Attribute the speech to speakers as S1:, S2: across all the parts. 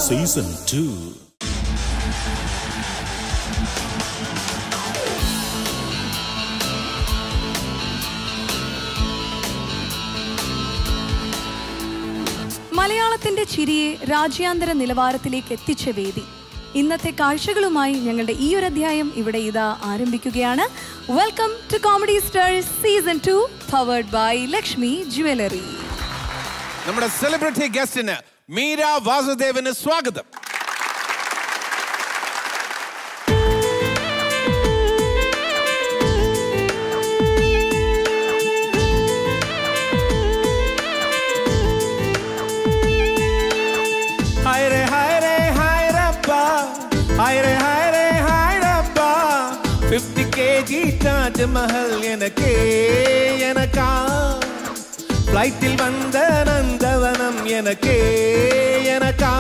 S1: Season two
S2: മലയാളത്തിന്റെ ചിരിയെ രാജ്യാന്തര നിലവാരത്തിലേക്ക് എത്തിച്ച വേദി ഇന്നത്തെ കാഴ്ചകളുമായി ഞങ്ങളുടെ ഈ ഒരു അധ്യായം ഇവിടെ ഇതാ ആരംഭിക്കുകയാണ് welcome to comedy stars season two powered by Lakshmi jewellery
S3: നമ്മുടെ സെലിബ്രിറ്റി ഗസ്റ്റിന് മീര വാസുദേവന് സ്വാഗതം ഹായ് രേ ഹായ് രേ ഹായ് രബ്ബ ഹായ് രേ ഹായ് രേ ഹായ് രബ്ബ 50 kg താജ്മഹൽ எனக்கே எனக்கா ഫ്ലൈറ്റിൽ വந்த നന്ദവനം எனக்கே எனக்கா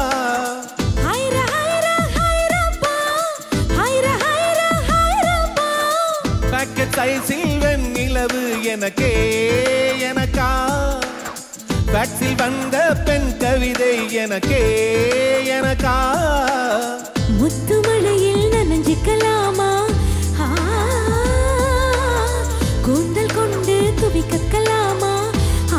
S3: பாக்கெட் சைஸில் வெண்ணிலவு எனக்கே எனக்கா பேக்ஸில் வந்த பெண் கவிதை எனக்கே எனக்கா
S4: முத்துமழையில் நனைஞ்சிக்கலாமா ஆ, கூந்தல் கொண்டு துவிக்கலாமா ஆ,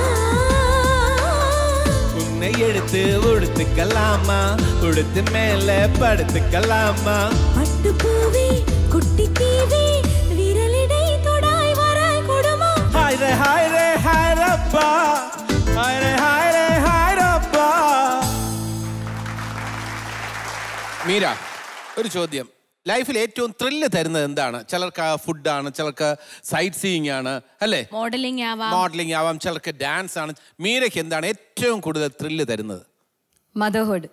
S3: உன்னை எடுத்து உடுத்துக்கலாமா உடுத்து மேல படுத்துக்கலாமா
S4: பட்டு பூவே குட்டி தீவே விரலிடை தொடாய் வராய் கொடுமா
S3: ഹായ് രേ ഹായ് രേ ഹായ് രബ്ബ ഹായ് രേ ഹായ് രേ ഹായ് രബ്ബ മീര ഒരു ചോദ്യം ലൈഫിൽ ഏറ്റവും ത്രില്ല് തരുന്നത് എന്താണ് ചിലർക്ക് ഫുഡാണ് ചിലർക്ക് സൈറ്റ് സീയിങ് ആണ് അല്ലേ
S5: മോഡലിംഗ് ആവാം
S3: മോഡലിംഗ് ആവാം ചിലർക്ക് ഡാൻസ് ആണ് മീരയ്ക്ക് എന്താണ് ഏറ്റവും കൂടുതൽ ത്രില്ല് തരുന്നത്
S2: മദർഹുഡ്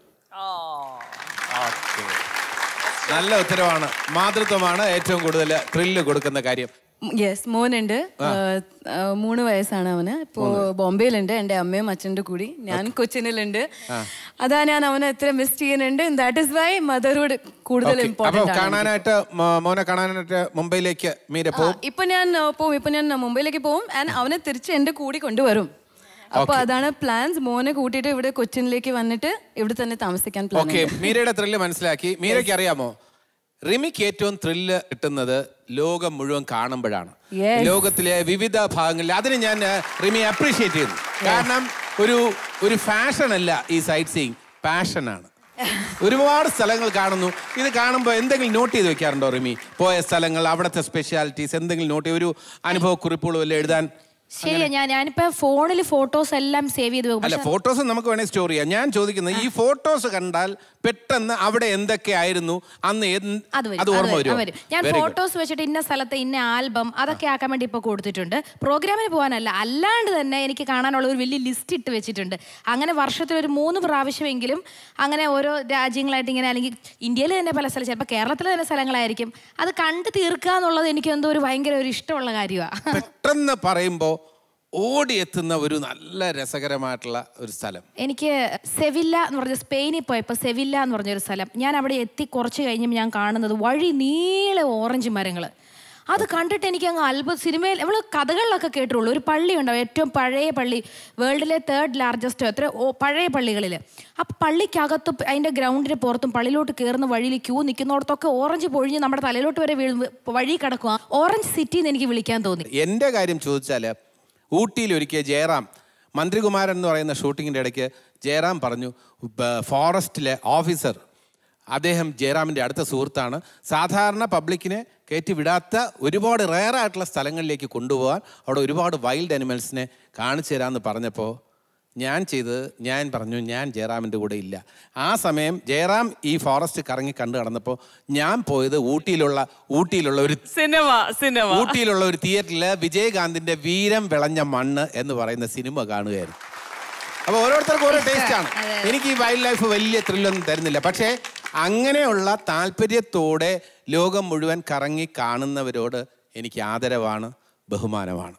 S3: നല്ല ഉത്തരവാണ് മാതൃത്വമാണ് ഏറ്റവും കൂടുതൽ ത്രില്ല് കൊടുക്കുന്ന കാര്യം
S6: യെസ് മോനുണ്ട് ഏഹ്, ഏഹ്, മൂന്ന് വയസ്സാണ് അവന് ഇപ്പോ ബോംബെയിലുണ്ട് എൻ്റെ അമ്മയും അച്ഛൻ്റെ കൂടി ഞാൻ കൊച്ചിനിലുണ്ട് അതാ ഞാൻ അവനെ എത്ര മിസ് ചെയ്യുന്നുണ്ട് ദാറ്റ് ഇസ് വൈ മദർഹുഡ് കൂടുതൽ
S3: Okay. അപ്പൊ
S6: ഇമ്പോർട്ടൻ്റ് ആണ്
S3: കാണാനായിട്ട് മോ- മോനെ കാണാനായിട്ട് മുംബൈയിലേക്ക് മീര പോകും
S6: ഇപ്പൊ ഞാൻ ഏഹ്, പോവും ഇപ്പൊ ഞാൻ മുംബൈയിലേക്ക് പോവും ആൻഡ് അവനെ തിരിച്ച് എൻ്റെ കൂടി കൊണ്ടുവരും അപ്പൊ അതാണ് പ്ലാൻസ് മോനെ കൂട്ടിയിട്ട് ഇവിടെ കൊച്ചിനിലേക്ക് വന്നിട്ട് ഇവിടെ തന്നെ താമസിക്കാൻ പ്ലാൻ
S3: ഓക്കെ മീരയുടെ ത്രില്ല് മനസ്സിലാക്കി മീരയ്ക്ക് അറിയാമോ റിമിക്ക് ഏറ്റവും ത്രില്ല് കിട്ടുന്നത് ലോകം മുഴുവൻ കാണുമ്പോഴാണ്
S6: Yes.
S3: ലോകത്തിലെ വിവിധ ഭാഗങ്ങളിൽ അതിന് ഞാൻ ഏഹ്, റിമി അപ്രീഷിയേറ്റ് ചെയ്യുന്നു കാരണം ഒരു ഒരു ഫാഷൻ അല്ല ഈ സൈറ്റ് സീയിങ് പാഷനാണ് ഒരുപാട് സ്ഥലങ്ങൾ കാണുന്നു ഇത് കാണുമ്പോൾ എന്തെങ്കിലും നോട്ട് ചെയ്ത് വെക്കാറുണ്ടോ റിമി പോയ സ്ഥലങ്ങൾ അവിടുത്തെ സ്പെഷ്യാലിറ്റീസ് എന്തെങ്കിലും നോട്ട് ഒരു അനുഭവ കുറിപ്പുകൾ വല്ല എഴുതാൻ
S5: ശരിയാ ഞാൻ ഞാനിപ്പോ ഫോണിൽ ഫോട്ടോസ് എല്ലാം സേവ് ചെയ്ത് വെക്കും
S3: അല്ല
S5: പക്ഷെ
S3: ഫോട്ടോസ് നമുക്ക് വേണേൽ സ്റ്റോർ ചെയ്യാം ഞാൻ ചോദിക്കുന്നത് ഈ ഫോട്ടോസ് കണ്ടാൽ പെട്ടെന്ന് അവിടെ എന്തൊക്കെ ആയിരുന്നു അന്ന് എന്ത്-
S5: അത് വരും
S3: അത്
S5: അത്
S3: ഓർമ്മ
S5: വരും, അത്
S3: വരുമോ
S5: വരും ഞാൻ
S3: Very good.
S5: ഫോട്ടോസ് വെച്ചിട്ട് ഇന്ന സ്ഥലത്തെ ഇന്ന ആൽബം അതൊക്കെ ആക്കാൻ വേണ്ടി ഇപ്പോൾ കൊടുത്തിട്ടുണ്ട് പ്രോഗ്രാമിന് പോകാനല്ല അല്ലാണ്ട് തന്നെ എനിക്ക് കാണാനുള്ള ഒരു വലിയ ലിസ്റ്റ് ഇട്ട് വെച്ചിട്ടുണ്ട് അങ്ങനെ വർഷത്തിൽ ഒരു മൂന്ന് പ്രാവശ്യമെങ്കിലും അങ്ങനെ ഓരോ രാജ്യങ്ങളായിട്ട് ഇങ്ങനെ അല്ലെങ്കിൽ ഇന്ത്യയിൽ തന്നെ പല സ്ഥലം ചിലപ്പോൾ കേരളത്തിലെ തന്നെ സ്ഥലങ്ങളായിരിക്കും അത് കണ്ടു തീർക്കുക എന്നുള്ളത് എനിക്ക് എന്തോ ഒരു ഭയങ്കര ഒരു ഇഷ്ടമുള്ള കാര്യമാണ്
S3: പെട്ടെന്ന് പറയുമ്പോൾ ഓടിയെത്തുന്ന ഒരു നല്ല രസകരമായിട്ടുള്ള ഒരു സ്ഥലം
S5: എനിക്ക് സെവില്ല എന്ന് പറഞ്ഞ സ്പെയിനിൽ പോയപ്പോൾ സെവില്ല എന്ന് പറഞ്ഞൊരു സ്ഥലം ഞാൻ അവിടെ എത്തി കുറച്ച് കഴിഞ്ഞപ്പോൾ ഞാൻ കാണുന്നത് വഴി നീളെ ഓറഞ്ച് മരങ്ങൾ അത് കണ്ടിട്ട് എനിക്ക് അങ്ങ് അത്ഭുത സിനിമയിൽ നമ്മൾ കഥകളിലൊക്കെ കേട്ടിട്ടുള്ളൂ ഒരു പള്ളി ഉണ്ടാവും ഏറ്റവും പഴയ പള്ളി വേൾഡിലെ തേർഡ് ലാർജസ്റ്റ് എത്ര ഓ- പഴയ പള്ളികളിൽ അപ്പം പള്ളിക്കകത്ത് അതിൻ്റെ ഗ്രൗണ്ടിന് പുറത്തും പള്ളിയിലോട്ട് കയറുന്ന വഴിയിൽ ക്യൂ നിൽക്കുന്നിടത്തൊക്കെ ഓറഞ്ച് പൊഴിഞ്ഞ് നമ്മുടെ തലയിലോട്ട് വരെ വീഴും വഴി കിടക്കുക ഓറഞ്ച് സിറ്റി എന്ന് എനിക്ക് വിളിക്കാൻ തോന്നി
S3: എൻ്റെ കാര്യം ചോദിച്ചാൽ ഊട്ടിയിൽ ഒരിക്കൽ ജയറാം മന്ത്രികുമാരൻ എന്ന് പറയുന്ന ഷൂട്ടിങ്ങിൻ്റെ ഇടയ്ക്ക് ജയറാം പറഞ്ഞു ബ- ഫോറസ്റ്റിലെ ഓഫീസർ അദ്ദേഹം ജയറാമിൻ്റെ അടുത്ത സുഹൃത്താണ് സാധാരണ പബ്ലിക്കിനെ കയറ്റി വിടാത്ത ഒരുപാട് റയറായിട്ടുള്ള സ്ഥലങ്ങളിലേക്ക് കൊണ്ടുപോകാൻ അവിടെ ഒരുപാട് വൈൽഡ് അനിമൽസിനെ കാണിച്ചു തരാമെന്ന് പറഞ്ഞപ്പോൾ ഞാൻ ചെയ്തത് ഞാൻ പറഞ്ഞു ഞാൻ ജയറാമിൻ്റെ കൂടെ ഇല്ല ആ സമയം ജയറാം ഈ ഫോറസ്റ്റ് കറങ്ങി കണ്ടു കടന്നപ്പോൾ ഞാൻ പോയത് ഊട്ടിയിലുള്ള ഊട്ടിയിലുള്ള ഒരു
S6: സിനിമ സിനിമ
S3: ഊട്ടിയിലുള്ള ഒരു തിയേറ്ററിൽ വിജയകാന്തിന്റെ വീരം വിളഞ്ഞ മണ്ണ് എന്ന് പറയുന്ന സിനിമ കാണുകയായിരുന്നു അപ്പൊ ഓരോരുത്തർക്കും ഓരോ ടേസ്റ്റ് ആണ് എനിക്ക് ഈ വൈൽഡ് ലൈഫ് വലിയ ത്രില്ലൊന്നും തരുന്നില്ല പക്ഷേ അങ്ങനെയുള്ള താല്പര്യത്തോടെ ലോകം മുഴുവൻ കറങ്ങി കാണുന്നവരോട് എനിക്ക് ആദരവാണ് ബഹുമാനമാണ്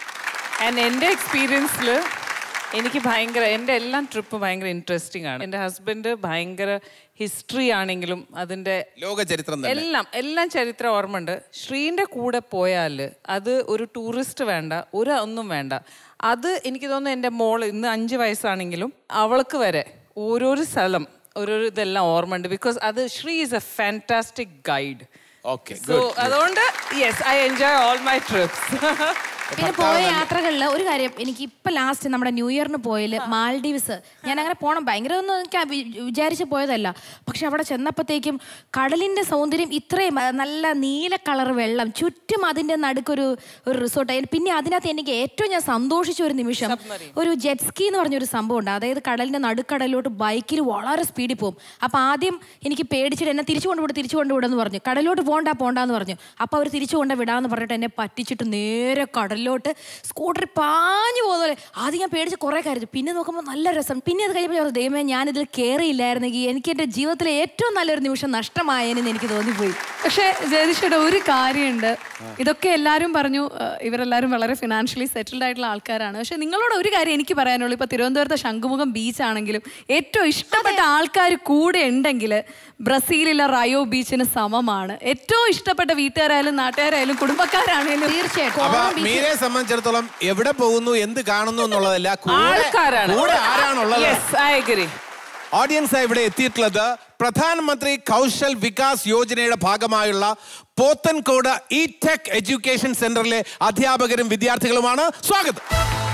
S7: ആൻഡ് എൻ്റെ എക്സ്പീരിയൻസിൽ എനിക്ക് ഭയങ്കര എൻ്റെ എല്ലാം ട്രിപ്പ് ഭയങ്കര ഇൻട്രസ്റ്റിംഗ് ആണ് എൻ്റെ ഹസ്ബൻഡ് ഭയങ്കര ഹിസ്റ്ററി ആണെങ്കിലും അതിൻ്റെ
S3: ലോക ചരിത്രം തന്നെ
S7: എല്ലാം എല്ലാം ചരിത്രം ഓർമ്മയുണ്ട് ശ്രീൻ്റെ കൂടെ പോയാൽ അത് ഒരു ടൂറിസ്റ്റ് വേണ്ട ഒരു ഒന്നും വേണ്ട അത് എനിക്ക് തോന്നുന്നു എൻ്റെ മോൾ ഇന്ന് അഞ്ച് വയസ്സാണെങ്കിലും അവൾക്ക് വരെ ഓരോരോ സ്ഥലം ഓരോരോ ഇതെല്ലാം ഓർമ്മയുണ്ട് ബിക്കോസ് അത് Sree is a fantastic guide
S3: okay
S7: so അതുകൊണ്ട് yes I enjoy all my trips
S5: പിന്നെ പോയ യാത്രകളിൽ ഒരു കാര്യം എനിക്ക് ഇപ്പൊ ലാസ്റ്റ് നമ്മുടെ ന്യൂ ഇയറിന് പോയതിൽ മാൽഡീവ്സ് ഞാൻ അങ്ങനെ പോകണം ഭയങ്കര ഒന്നും എനിക്ക് ആ വി- വിചാരിച്ച് പോയതല്ല പക്ഷെ അവിടെ ചെന്നപ്പോഴത്തേക്കും കടലിന്റെ സൗന്ദര്യം ഇത്രയും ആ, നല്ല നീല കളർ വെള്ളം ചുറ്റും അതിന്റെ നടുക്കൊരു ഒരു റിസോർട്ട് പിന്നെ അതിനകത്ത് എനിക്ക് ഏറ്റവും ഞാൻ സന്തോഷിച്ച ഒരു നിമിഷം ഒരു ജെറ്റ് സ്കീ എന്ന് പറഞ്ഞൊരു സംഭവം ഉണ്ട് അതായത് കടലിന്റെ നടുക്കടലിലോട്ട് ബൈക്കിൽ വളരെ സ്പീഡിൽ പോകും അപ്പൊ ആദ്യം എനിക്ക് പേടിച്ചിട്ട് എന്നെ തിരിച്ചു കൊണ്ടുവിടും തിരിച്ചു കൊണ്ടുവിടെന്ന് പറഞ്ഞു കടലിലോട്ട് പോണ്ട പോണ്ടെന്ന് പറഞ്ഞു അപ്പൊ അവർ തിരിച്ചു കൊണ്ട് വിടാന്ന് പറഞ്ഞിട്ട് എന്നെ പറ്റിച്ചിട്ട് നേരെ കടലിലോട്ട് സ്കൂട്ടറിൽ പാഞ്ഞു പോകുന്ന പോലെ ആദ്യം ഞാൻ പേടിച്ച് കുറെ കരുതി പിന്നെ നോക്കുമ്പോൾ നല്ല രസം പിന്നെ അത് കഴിഞ്ഞപ്പോൾ ഞാൻ ഓർത്തു, ദൈവമേ ഞാനിതിൽ കയറിയില്ലായിരുന്നെങ്കിൽ എനിക്ക് എൻ്റെ ജീവിതത്തിലെ ഏറ്റവും നല്ലൊരു നിമിഷം നഷ്ടമായെന്ന് എനിക്ക് തോന്നിപ്പോയി
S2: പക്ഷേ ജയതിഷയുടെ ഒരു കാര്യമുണ്ട് ഇതൊക്കെ എല്ലാവരും പറഞ്ഞു ഏഹ്, ഇവരെല്ലാവരും വളരെ ഫിനാൻഷ്യലി സെറ്റിൽഡ് ആയിട്ടുള്ള ആൾക്കാരാണ് പക്ഷെ നിങ്ങളോട് ഒരു കാര്യം എനിക്ക് പറയാനുള്ളൂ ഇപ്പൊ തിരുവനന്തപുരത്തെ ശംഖുമുഖം ബീച്ച് ആണെങ്കിലും ഏറ്റവും ഇഷ്ടപ്പെട്ട ആൾക്കാർ കൂടെ ഉണ്ടെങ്കിൽ ബ്രസീലിലെ റയോ ബീച്ചിന് സമമാണ് ഏറ്റവും ഇഷ്ടപ്പെട്ട വീട്ടുകാരായാലും നാട്ടുകാരായാലും കുടുംബക്കാരാണെങ്കിലും
S5: തീർച്ചയായിട്ടും
S3: അപ്പൊ
S5: ഓണം beach-
S3: മീരെ സംബന്ധിച്ചിടത്തോളം എവിടെ പോകുന്നു എന്ത് കാണുന്നു എന്നുള്ളതല്ല കൂടെ
S7: ആൾക്കാരാണ്
S3: കൂടെ ആരാണുള്ളത്
S7: യെസ് ഐ അഗ്രി
S3: ഓഡിയൻസ് ഇവിടെ എത്തിയിട്ടുള്ളത് പ്രധാനമന്ത്രി കൗശൽ വികാസ് യോജനയുടെ ഭാഗമായുള്ള പോത്തൻകോട് ഇ ടെക് എഡ്യൂക്കേഷൻ സെന്ററിലെ അധ്യാപകരും വിദ്യാർത്ഥികളുമാണ് സ്വാഗതം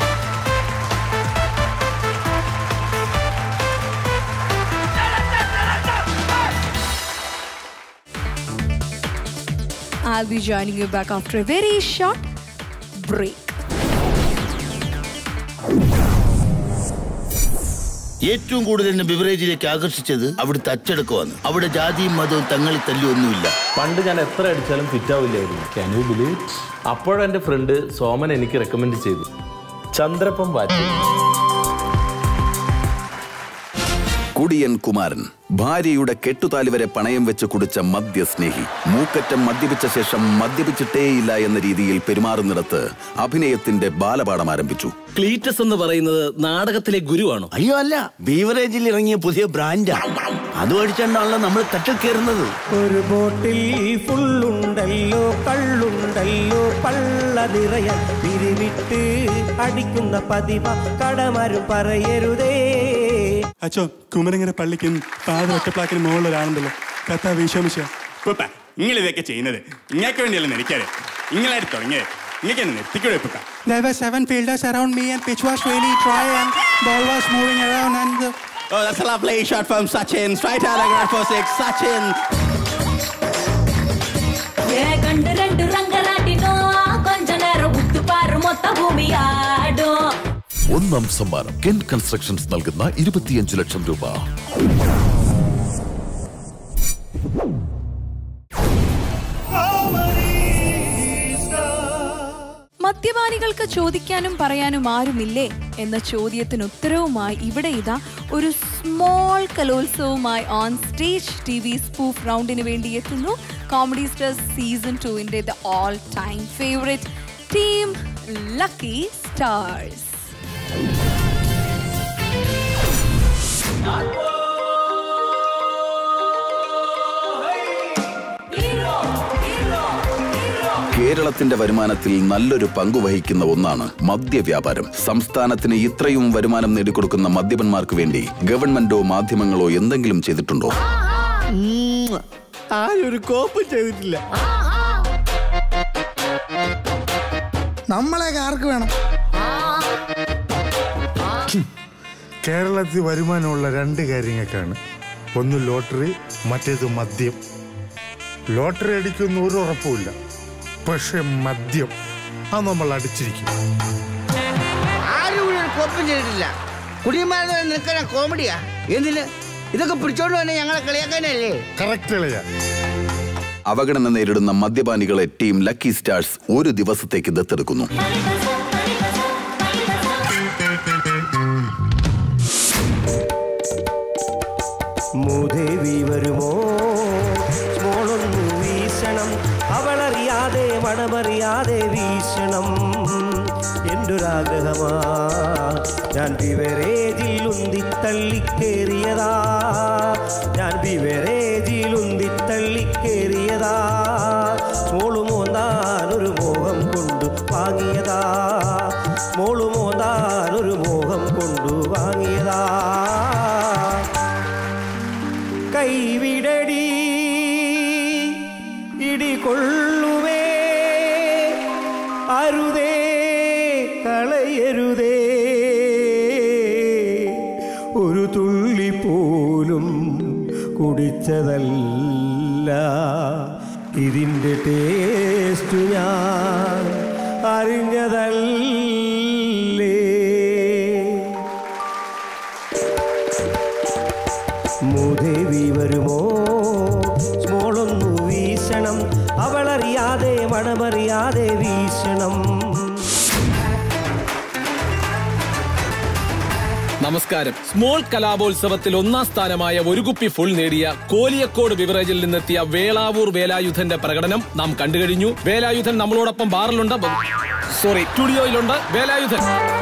S2: I'll be joining you back after a very short break.
S1: ഏറ്റവും കൂടുതൽ എന്നെ ബിവറേജിലേക്ക് ആകർഷിച്ചത് അവിടുത്തെ അച്ചടക്കമാണ് അവിടെ ജാതിയും മതവും തങ്ങളിൽ തല്ലിയൊന്നുമില്ല
S8: പണ്ട് ഞാൻ എത്ര അടിച്ചാലും ഫിറ്റ് ആവില്ലായിരുന്നു ക്യാൻ യു ബിലീവ് അപ്പോഴെന്റെ ഫ്രണ്ട് സോമൻ എനിക്ക് റെക്കമെൻഡ് ചെയ്തു ചന്ദ്രപ്പം വാറ്റി
S9: കുടിയൻ കുമാരൻ ഭാര്യയുടെ കെട്ടുതാലി വരെ പണയം വെച്ച് കുടിച്ച മദ്യസ്നേഹി മൂക്കറ്റം മദ്യപിച്ച ശേഷം മദ്യപിച്ചിട്ടേയില്ല എന്ന രീതിയിൽ പെരുമാറുന്നിടത്ത് അഭിനയത്തിന്റെ ബാലപാഠം ആരംഭിച്ചു
S10: ക്ലീറ്റസ് എന്ന് പറയുന്നത് നാടകത്തിലെ ഗുരുവാണോ
S1: അയ്യോ അല്ല ബീവറേജിൽ ഇറങ്ങിയ പുതിയ ബ്രാൻഡാ അത് മേടിച്ചാണല്ലോ നമ്മൾ തട്ടിൽ കയറുന്നത്
S11: ഒരു ബോട്ടിൽ ഫുള്ളുണ്ടല്ലോ കള്ളുണ്ടല്ലോ പള്ള നിറയാൻ പിരിവിട്ട് അടിക്കുന്ന പതിവ കടമരും പറയരുതേ
S12: അച്ഛോ കുമരങ്ങര പള്ളിക്കും പാത ഒറ്റപ്പാക്കിന് മുകളിൽ ഒരാളുണ്ടല്ലോ കഥ വിശ്വമിച്ച
S13: പുപ്പ നിങ്ങൾ ഇതൊക്കെ ചെയ്യുന്നത് നിങ്ങൾക്ക് വേണ്ടിയല്ലെന്ന് എനിക്കറിയാം നിങ്ങളായിട്ട് തുടങ്ങിയത് നിങ്ങൾക്ക് എന്നെ നിർത്തിക്കൂടെ പുപ്പ
S12: There were seven fielders around me and pitch was really dry and ball was moving around and the
S10: Oh, that's a lovely shot from Sachin. Straight out of ground for six. Sachin.
S4: கண்டு ரெண்டு ரங்கராட்டினோம் கொஞ்ச நேரம் உத்து பாரு மொத்த பூமி ஆடும்
S14: ഒന്നാം സമ്മാനം കെൻ കൺസ്ട്രക്ഷൻസ് നൽകുന്ന ഇരുപത്തിയഞ്ച് ലക്ഷം രൂപ
S2: മദ്യപാനികൾക്ക് ചോദിക്കാനും പറയാനും ആരുമില്ലേ എന്ന ചോദ്യത്തിന് ഉത്തരവുമായി ഇവിടെ ഇതാ ഒരു സ്മോൾ കലോത്സവവുമായി on stage T V spoof റൗണ്ടിന് വേണ്ടി എത്തുന്നു കോമഡി സ്റ്റാർസ് സീസൺ ടുവിന്റെ the all time favourite team lucky stars
S9: കേരളത്തിന്റെ വരുമാനത്തിൽ നല്ലൊരു പങ്കു വഹിക്കുന്ന ഒന്നാണ് മദ്യവ്യാപാരം സംസ്ഥാനത്തിന് ഇത്രയും വരുമാനം നേടിക്കൊടുക്കുന്ന മദ്യപന്മാർക്ക് വേണ്ടി ഗവൺമെന്റോ മാധ്യമങ്ങളോ എന്തെങ്കിലും ചെയ്തിട്ടുണ്ടോ
S10: ആരും ഒരു കോപ്പ് ചെയ്തിട്ടില്ല
S15: നമ്മളെയൊക്കെ ആർക്ക് വേണം
S16: കേരളത്തിൽ വരുമാനമുള്ള രണ്ട് കാര്യങ്ങൾക്കാണ് ഒന്ന് ലോട്ടറി മറ്റേത് മദ്യം ലോട്ടറി അടിക്കുന്ന ഒരു ഉറപ്പുമില്ല പക്ഷെ മദ്യം അത് നമ്മൾ അടിച്ചിരിക്കും
S17: ആരും ഇവിടെ ഒരു കോപ്പും ചെയ്തിട്ടില്ല കുടിയന്മാരുടെ നിൽക്കുന്ന കോമഡിയാ എന്തിന് ഇതൊക്കെ പിടിച്ചോണ്ട് തന്നെ ഞങ്ങളെ കളിയാക്കാനല്ലേ
S16: കറക്റ്റ്
S9: അവഗണന നേരിടുന്ന മദ്യപാനികളെ ടീം ലക്കി സ്റ്റാർസ് ഒരു ദിവസത്തേക്ക് ദത്തെടുക്കുന്നു
S11: മൂദേവി വരുമോ സ്മോളൊന്നു വീശണം അവളറിയാതെ മണമറിയാതെ വീശണം എന്റൊരാഗ്രഹമാ ഞാൻ ബിവറേജിൽ ഉന്തിത്തള്ളിക്കേറിയതാ ഞാൻ ബിവറേജിൽ ഉന്തിത്തള്ളിക്കേറിയതാ മോളു മോന്താൻ ഒരു മോഹം കൊണ്ടു വാങ്ങിയതാ മോളു മോന്താൻ ഒരു മോഹം കൊണ്ടു വാങ്ങിയതാ കൈവിടടി ഇടികൊള്ളുവേ അരുതേ കളയരുതേ ഒരു തുള്ളി പോലും കുടിച്ചതല്ല ഇതിൻ്റെ ടേസ്റ്റ് ഞാൻ അറിഞ്ഞതല്ലേ മൂദേവി വരുമോ സ്മോളൊന്നു വീശണം അവളറിയാതെ മണമറിയാതെ വീശണം
S15: നമസ്കാരം സ്മോൾ കലാപോത്സവത്തിൽ ഒന്നാം സ്ഥാനമായ ഒരു കുപ്പി ഫുൾ നേടിയ കോലിയക്കോട് ബിവറേജിൽ നിന്നെത്തിയ വേളാവൂർ വേലായുധന്റെ പ്രകടനം നാം കണ്ടുകഴിഞ്ഞു വേലായുധൻ നമ്മളോടൊപ്പം ബാറിലുണ്ട് സോറി സ്റ്റുഡിയോയിലുണ്ട് വേലായുധൻ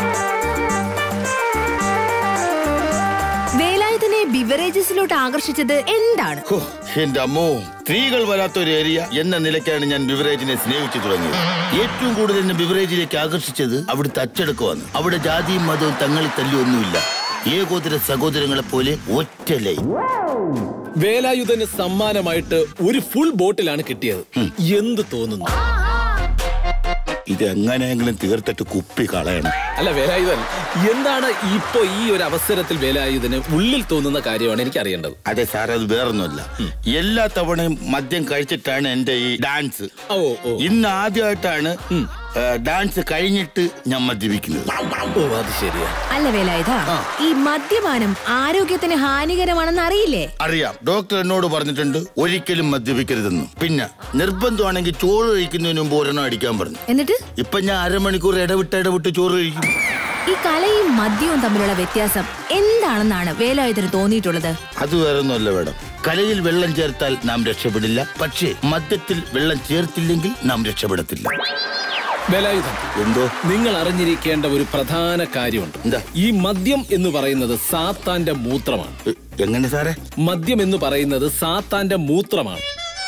S18: വേലായുധനെ ബിവറേജസിലോട്ട് ആകർഷിച്ചത് എന്താണ്
S1: ഹോ, എന്റെ അമ്മോ സ്ത്രീകൾ വരാത്ത ഒരു ഏരിയ എന്ന നിലയ്ക്കാണ് ഞാൻ ബിവറേജിനെ സ്നേഹിച്ചു തുടങ്ങിയത് ഏറ്റവും കൂടുതൽ എന്നെ ബിവറേജിലേക്ക് ആകർഷിച്ചത് അവിടുത്തെ അച്ചടക്കമാണ് അവിടെ ജാതിയും മതവും തങ്ങളിൽ തല്ലിയൊന്നുമില്ല ഏകോദര സഹോദരങ്ങളെ പോലെ ഒറ്റ ലൈൻ
S15: വേലായുധന് സമ്മാനമായിട്ട് ഒരു ഫുൾ ബോട്ടിലാണ് കിട്ടിയത് എന്ത് തോന്നുന്നു
S1: ഇത് എങ്ങനെയെങ്കിലും തീർത്തിട്ട് കുപ്പി കളയണം
S15: അല്ല വേലായുധൻ എന്താണ് ഇപ്പൊ ഈ ഒരു അവസരത്തിൽ വേലായുധന് ഉള്ളിൽ തോന്നുന്ന കാര്യമാണ് എനിക്ക് അറിയേണ്ടത്
S1: അതെ സാർ അത് വേറൊന്നുമല്ല എല്ലാ തവണയും മദ്യം കഴിച്ചിട്ടാണ് എന്റെ ഈ ഡാൻസ്
S15: ഓ ഓ
S1: ഇന്ന് ആദ്യമായിട്ടാണ് ഏ, ഡാൻസ് കഴിഞ്ഞിട്ട് ഞാൻ മദ്യപിക്കുന്നത്
S15: ഓ അത് ശരിയാ
S18: അല്ല വേലായുധ ഈ മദ്യപാനം ആരോഗ്യത്തിന് ഹാനികരമാണെന്ന് അറിയില്ലേ
S1: അറിയാം ഡോക്ടർ എന്നോട് പറഞ്ഞിട്ടുണ്ട് ഒരിക്കലും മദ്യപിക്കരുതെന്ന് പിന്നെ നിർബന്ധമാണെങ്കിൽ ചോറ് കഴിക്കുന്നതിന് മുമ്പ് ഒരെണ്ണം അടിക്കാൻ പറഞ്ഞു
S18: എന്നിട്ട്
S1: ഇപ്പൊ ഞാൻ അരമണിക്കൂർ ഇടവിട്ട് ഇടവിട്ട് ചോറ് കഴിക്കും
S18: ഈ കലയും മദ്യവും തമ്മിലുള്ള വ്യത്യാസം എന്താണെന്നാണ് വേലായുധന് തോന്നിയിട്ടുള്ളത്
S1: അത് വേറൊന്നുമല്ല വേണം കലയിൽ വെള്ളം ചേർത്താൽ നാം രക്ഷപ്പെടില്ല പക്ഷേ മദ്യത്തിൽ വെള്ളം ചേർത്തില്ലെങ്കിൽ നാം രക്ഷപ്പെടത്തില്ല
S15: വേലായുധൻ
S1: എന്തോ
S15: നിങ്ങൾ അറിഞ്ഞിരിക്കേണ്ട ഒരു പ്രധാന കാര്യമുണ്ട് ഈ മദ്യം എന്ന് പറയുന്നത് സാത്താന്റെ മൂത്രമാണ്
S1: എങ്ങനെ സാറേ
S15: മദ്യം എന്ന് പറയുന്നത് സാത്താന്റെ മൂത്രമാണ്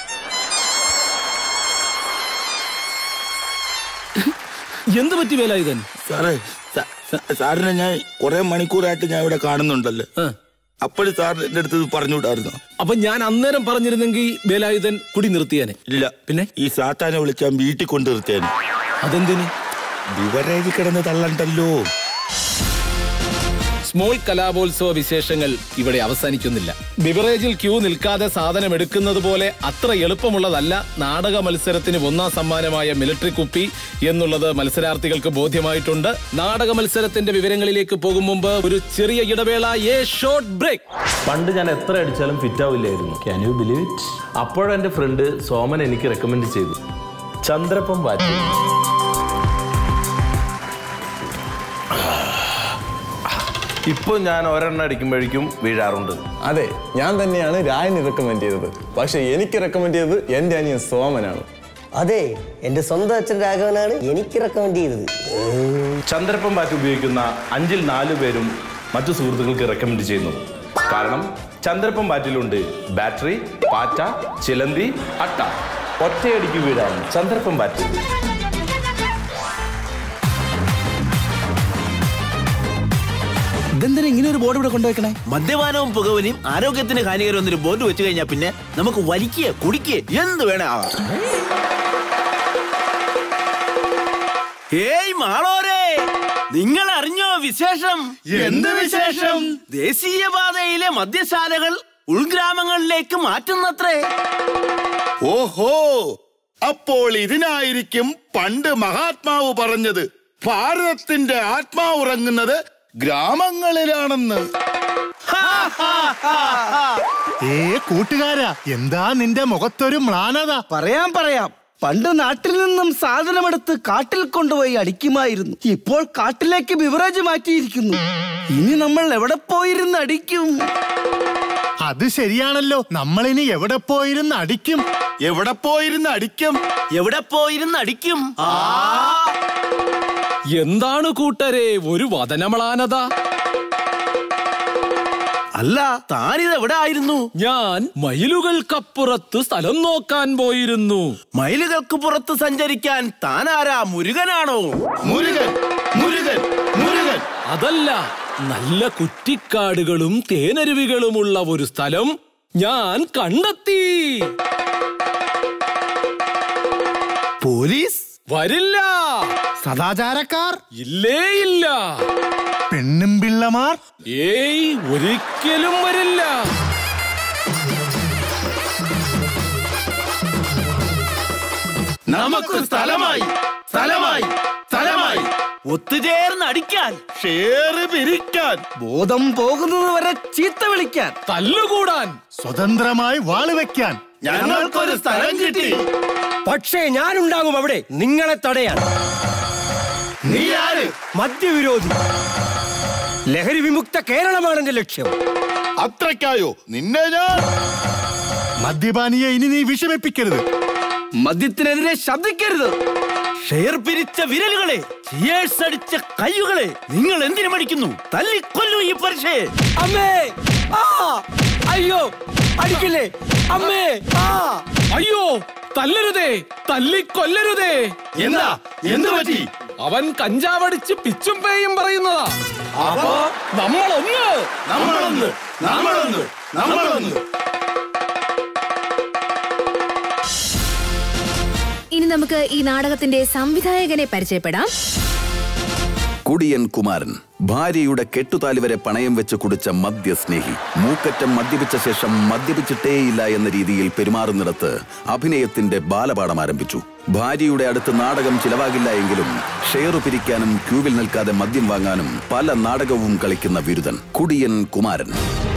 S15: എന്ത് പറ്റി വേലായുധൻ
S1: സാറേ സാ- സാ- സാറിനെ ഞാൻ കുറെ മണിക്കൂറായിട്ട് ഞാൻ ഇവിടെ കാണുന്നുണ്ടല്ലോ അപ്പോഴും സാറിന് എന്റെ അടുത്ത് ഇത് പറഞ്ഞുവിടായിരുന്നു
S15: അപ്പൊ ഞാൻ അന്നേരം പറഞ്ഞിരുന്നെങ്കിൽ വേലായുധൻ കുടി നിർത്തിയാനെ
S1: ഇല്ല
S15: പിന്നെ
S1: ഈ സാത്താനെ വിളിച്ചാൽ വീട്ടിൽ കൊണ്ടു നിർത്തിയാന്
S15: അതെന്തിന്
S1: ബിവറേജ് കിടന്ന് തള്ളണ്ടല്ലോ
S15: സ്മോൾ കലാപോത്സവ വിശേഷങ്ങൾ ഇവിടെ അവസാനിക്കുന്നില്ല ബിവറേജിൽ ക്യൂ നിൽക്കാതെ സാധനം എടുക്കുന്നത് പോലെ അത്ര എളുപ്പമുള്ളതല്ല നാടക മത്സരത്തിന് ഒന്നാം സമ്മാനമായ മിലിറ്ററി കുപ്പി എന്നുള്ളത് മത്സരാർത്ഥികൾക്ക് ബോധ്യമായിട്ടുണ്ട് നാടക മത്സരത്തിന്റെ വിവരങ്ങളിലേക്ക് പോകും മുമ്പ് ഒരു ചെറിയ ഇടവേള എ ഷോർട്ട് ബ്രേക്ക്
S8: പണ്ട് ഞാൻ എത്ര അടിച്ചാലും ഫിറ്റ് ആവില്ലായിരുന്നു ക്യാൻ യു ബിലീവ് ഇറ്റ് അപ്പോഴെന്റെ ഫ്രണ്ട് സോമൻ എനിക്ക് റെക്കമെൻഡ് ചെയ്തു ചന്ദ്രപ്പം വാറ്റി ഇപ്പോൾ ഞാൻ ഒരെണ്ണം അടിക്കുമ്പോഴേക്കും വീഴാറുണ്ട്
S19: അതെ ഞാൻ തന്നെയാണ് രായന് റെക്കമെൻഡ് ചെയ്തത് പക്ഷെ എനിക്ക് റെക്കമെൻഡ് ചെയ്തത് എൻ്റെ അനിയൻ സോമനാണ്
S20: അതെ എന്റെ സ്വന്തം അച്ഛൻ രാഘവനാണ് എനിക്ക് റെക്കമെൻഡ് ചെയ്തത്
S8: ചന്ദ്രപ്പം ബാറ്റ് ഉപയോഗിക്കുന്ന അഞ്ചിൽ നാലു പേരും മറ്റു സുഹൃത്തുക്കൾക്ക് റെക്കമെൻഡ് ചെയ്യുന്നത് കാരണം ചന്ദ്രപ്പം ബാറ്റിലുണ്ട് ബാറ്ററി പാറ്റ ചിലന്തി അട്ട ഒറ്റയടിക്ക് വീഴാണ് ചന്ദ്രപ്പം ബാറ്റ്
S17: ഇതെന്തിനാ ഇങ്ങനെ ഒരു ബോർഡ് ഇവിടെ കൊണ്ടുവെക്കണേ മദ്യപാനവും പുകവലിയും ആരോഗ്യത്തിന് ഹാനികരം എന്നൊരു ബോർഡ് വെച്ച് കഴിഞ്ഞാൽ പിന്നെ നമുക്ക് വലിക്കുക കുടിക്കുക എന്ത് വേണേ ആവാം ഏയ് മാളോരെ നിങ്ങൾ അറിഞ്ഞോ വിശേഷം
S1: എന്ത് വിശേഷം?
S17: ദേശീയപാതയിലെ മദ്യശാലകൾ ഉൾഗ്രാമങ്ങളിലേക്ക് മാറ്റുന്നത്രേ
S1: ഓഹോ അപ്പോൾ ഇതിനായിരിക്കും പണ്ട് മഹാത്മാവ് പറഞ്ഞത് ഭാരതത്തിന്റെ ആത്മാവ് ഉറങ്ങുന്നത് ഗ്രാമങ്ങളിലാണെന്ന്
S16: ഏ കൂട്ടുകാരാ എന്താ നിന്റെ മുഖത്തൊരു മ്ലാനത
S17: പറയാം പറയാം പണ്ട് നാട്ടിൽ നിന്നും സാധനമെടുത്ത് കാട്ടിൽ കൊണ്ടുപോയി അടിക്കുമായിരുന്നു ഇപ്പോൾ കാട്ടിലേക്ക് ബിവറേജ് മാറ്റിയിരിക്കുന്നു ഇനി നമ്മൾ എവിടെ പോയിരുന്ന് അടിക്കും
S16: അത് ശരിയാണല്ലോ നമ്മളിനി എവിടെ പോയിരുന്ന് അടിക്കും
S1: എവിടെ പോയിരുന്ന് അടിക്കും
S17: എവിടെ പോയിരുന്ന് അടിക്കും
S15: എന്താണ് കൂട്ടരെ ഒരു വതനമളാനത
S17: അല്ല താനിത് എവിടെ ആയിരുന്നു
S15: ഞാൻ മയിലുകൾക്കപ്പുറത്ത് സ്ഥലം നോക്കാൻ പോയിരുന്നു
S17: മയിലുകൾക്ക് പുറത്ത് സഞ്ചരിക്കാൻ താനാരാ മുരുകനാണോ
S1: മുരുകൻ മുരുകൻ മുരുകൻ
S15: അതല്ല നല്ല കുറ്റിക്കാടുകളും തേനരുവികളുമുള്ള ഒരു സ്ഥലം ഞാൻ കണ്ടെത്തി
S17: പോലീസ്
S15: വരില്ല
S17: സദാചാരക്കാർ
S15: ഇല്ലേ ഇല്ല
S17: പെണ്ണും പിള്ളമാർ
S15: ഏയ് ഒരിക്കലും വരില്ല
S1: നമുക്ക് സ്ഥലമായി സ്ഥലമായി സ്ഥലമായി
S17: ഒത്തുചേർന്ന് അടിക്കാൻ
S1: ഷേറ് പിരിക്കാൻ
S17: ബോധം പോകുന്നത് വരെ ചീത്ത വിളിക്കാൻ
S15: തല്ലുകൂടാൻ
S16: സ്വതന്ത്രമായി വാള് വെക്കാൻ
S1: ഞങ്ങൾക്കൊരു സ്ഥലം കിട്ടി
S11: പക്ഷേ ഞാനുണ്ടാകും അവിടെ നിങ്ങളെ തടയാൻ
S1: നീ ആര്
S11: മദ്യവിരോധി ലഹരി വിമുക്ത കേരളമാണ് എന്റെ ലക്ഷ്യം
S1: അത്രയ്ക്കായോ നിന്നെ ഞാൻ
S16: മദ്യപാനിയെ ഇനി നീ വിഷമിപ്പിക്കരുത്
S17: മദ്യത്തിനെതിരെ ശബ്ദിക്കരുത് ഷെയർ പിരിച്ച വിരലുകളെ ചിയേഴ്സ് അടിച്ച കയ്യുകളെ നിങ്ങൾ എന്തിനു മടിക്കുന്നു തല്ലിക്കൊല്ലു ഈ പരീക്ഷയെ അമ്മേ ആ അയ്യോ അടിക്കില്ലേ അമ്മേ ആ
S15: അയ്യോ തല്ലരുതേ തല്ലിക്കൊല്ലരുതേ
S1: എന്താ എന്ത് പറ്റി
S15: അവൻ കഞ്ചാവടിച്ച് പിച്ചും പേയും പറയുന്നതാ
S1: അപ്പോ
S15: നമ്മളൊന്ന്
S1: നമ്മളൊന്ന് നമ്മളൊന്ന് നമ്മളൊന്ന്
S18: ഇനി നമുക്ക് ഈ നാടകത്തിന്റെ സംവിധായകനെ പരിചയപ്പെടാം
S9: കുടിയൻ കുമാരൻ ഭാര്യയുടെ കെട്ടുതാലി വരെ പണയം വെച്ച് കുടിച്ച മദ്യസ്നേഹി മൂക്കറ്റം മദ്യപിച്ച ശേഷം മദ്യപിച്ചിട്ടേയില്ല എന്ന രീതിയിൽ പെരുമാറുന്നിടത്ത് അഭിനയത്തിന്റെ ബാലപാഠം ആരംഭിച്ചു ഭാര്യയുടെ അടുത്ത് നാടകം ചിലവാകില്ല എങ്കിലും ഷെയർ പിരിക്കാനും ക്യൂവിൽ നിൽക്കാതെ മദ്യം വാങ്ങാനും പല നാടകവും കളിക്കുന്ന ബിരുദൻ കുടിയൻ കുമാരൻ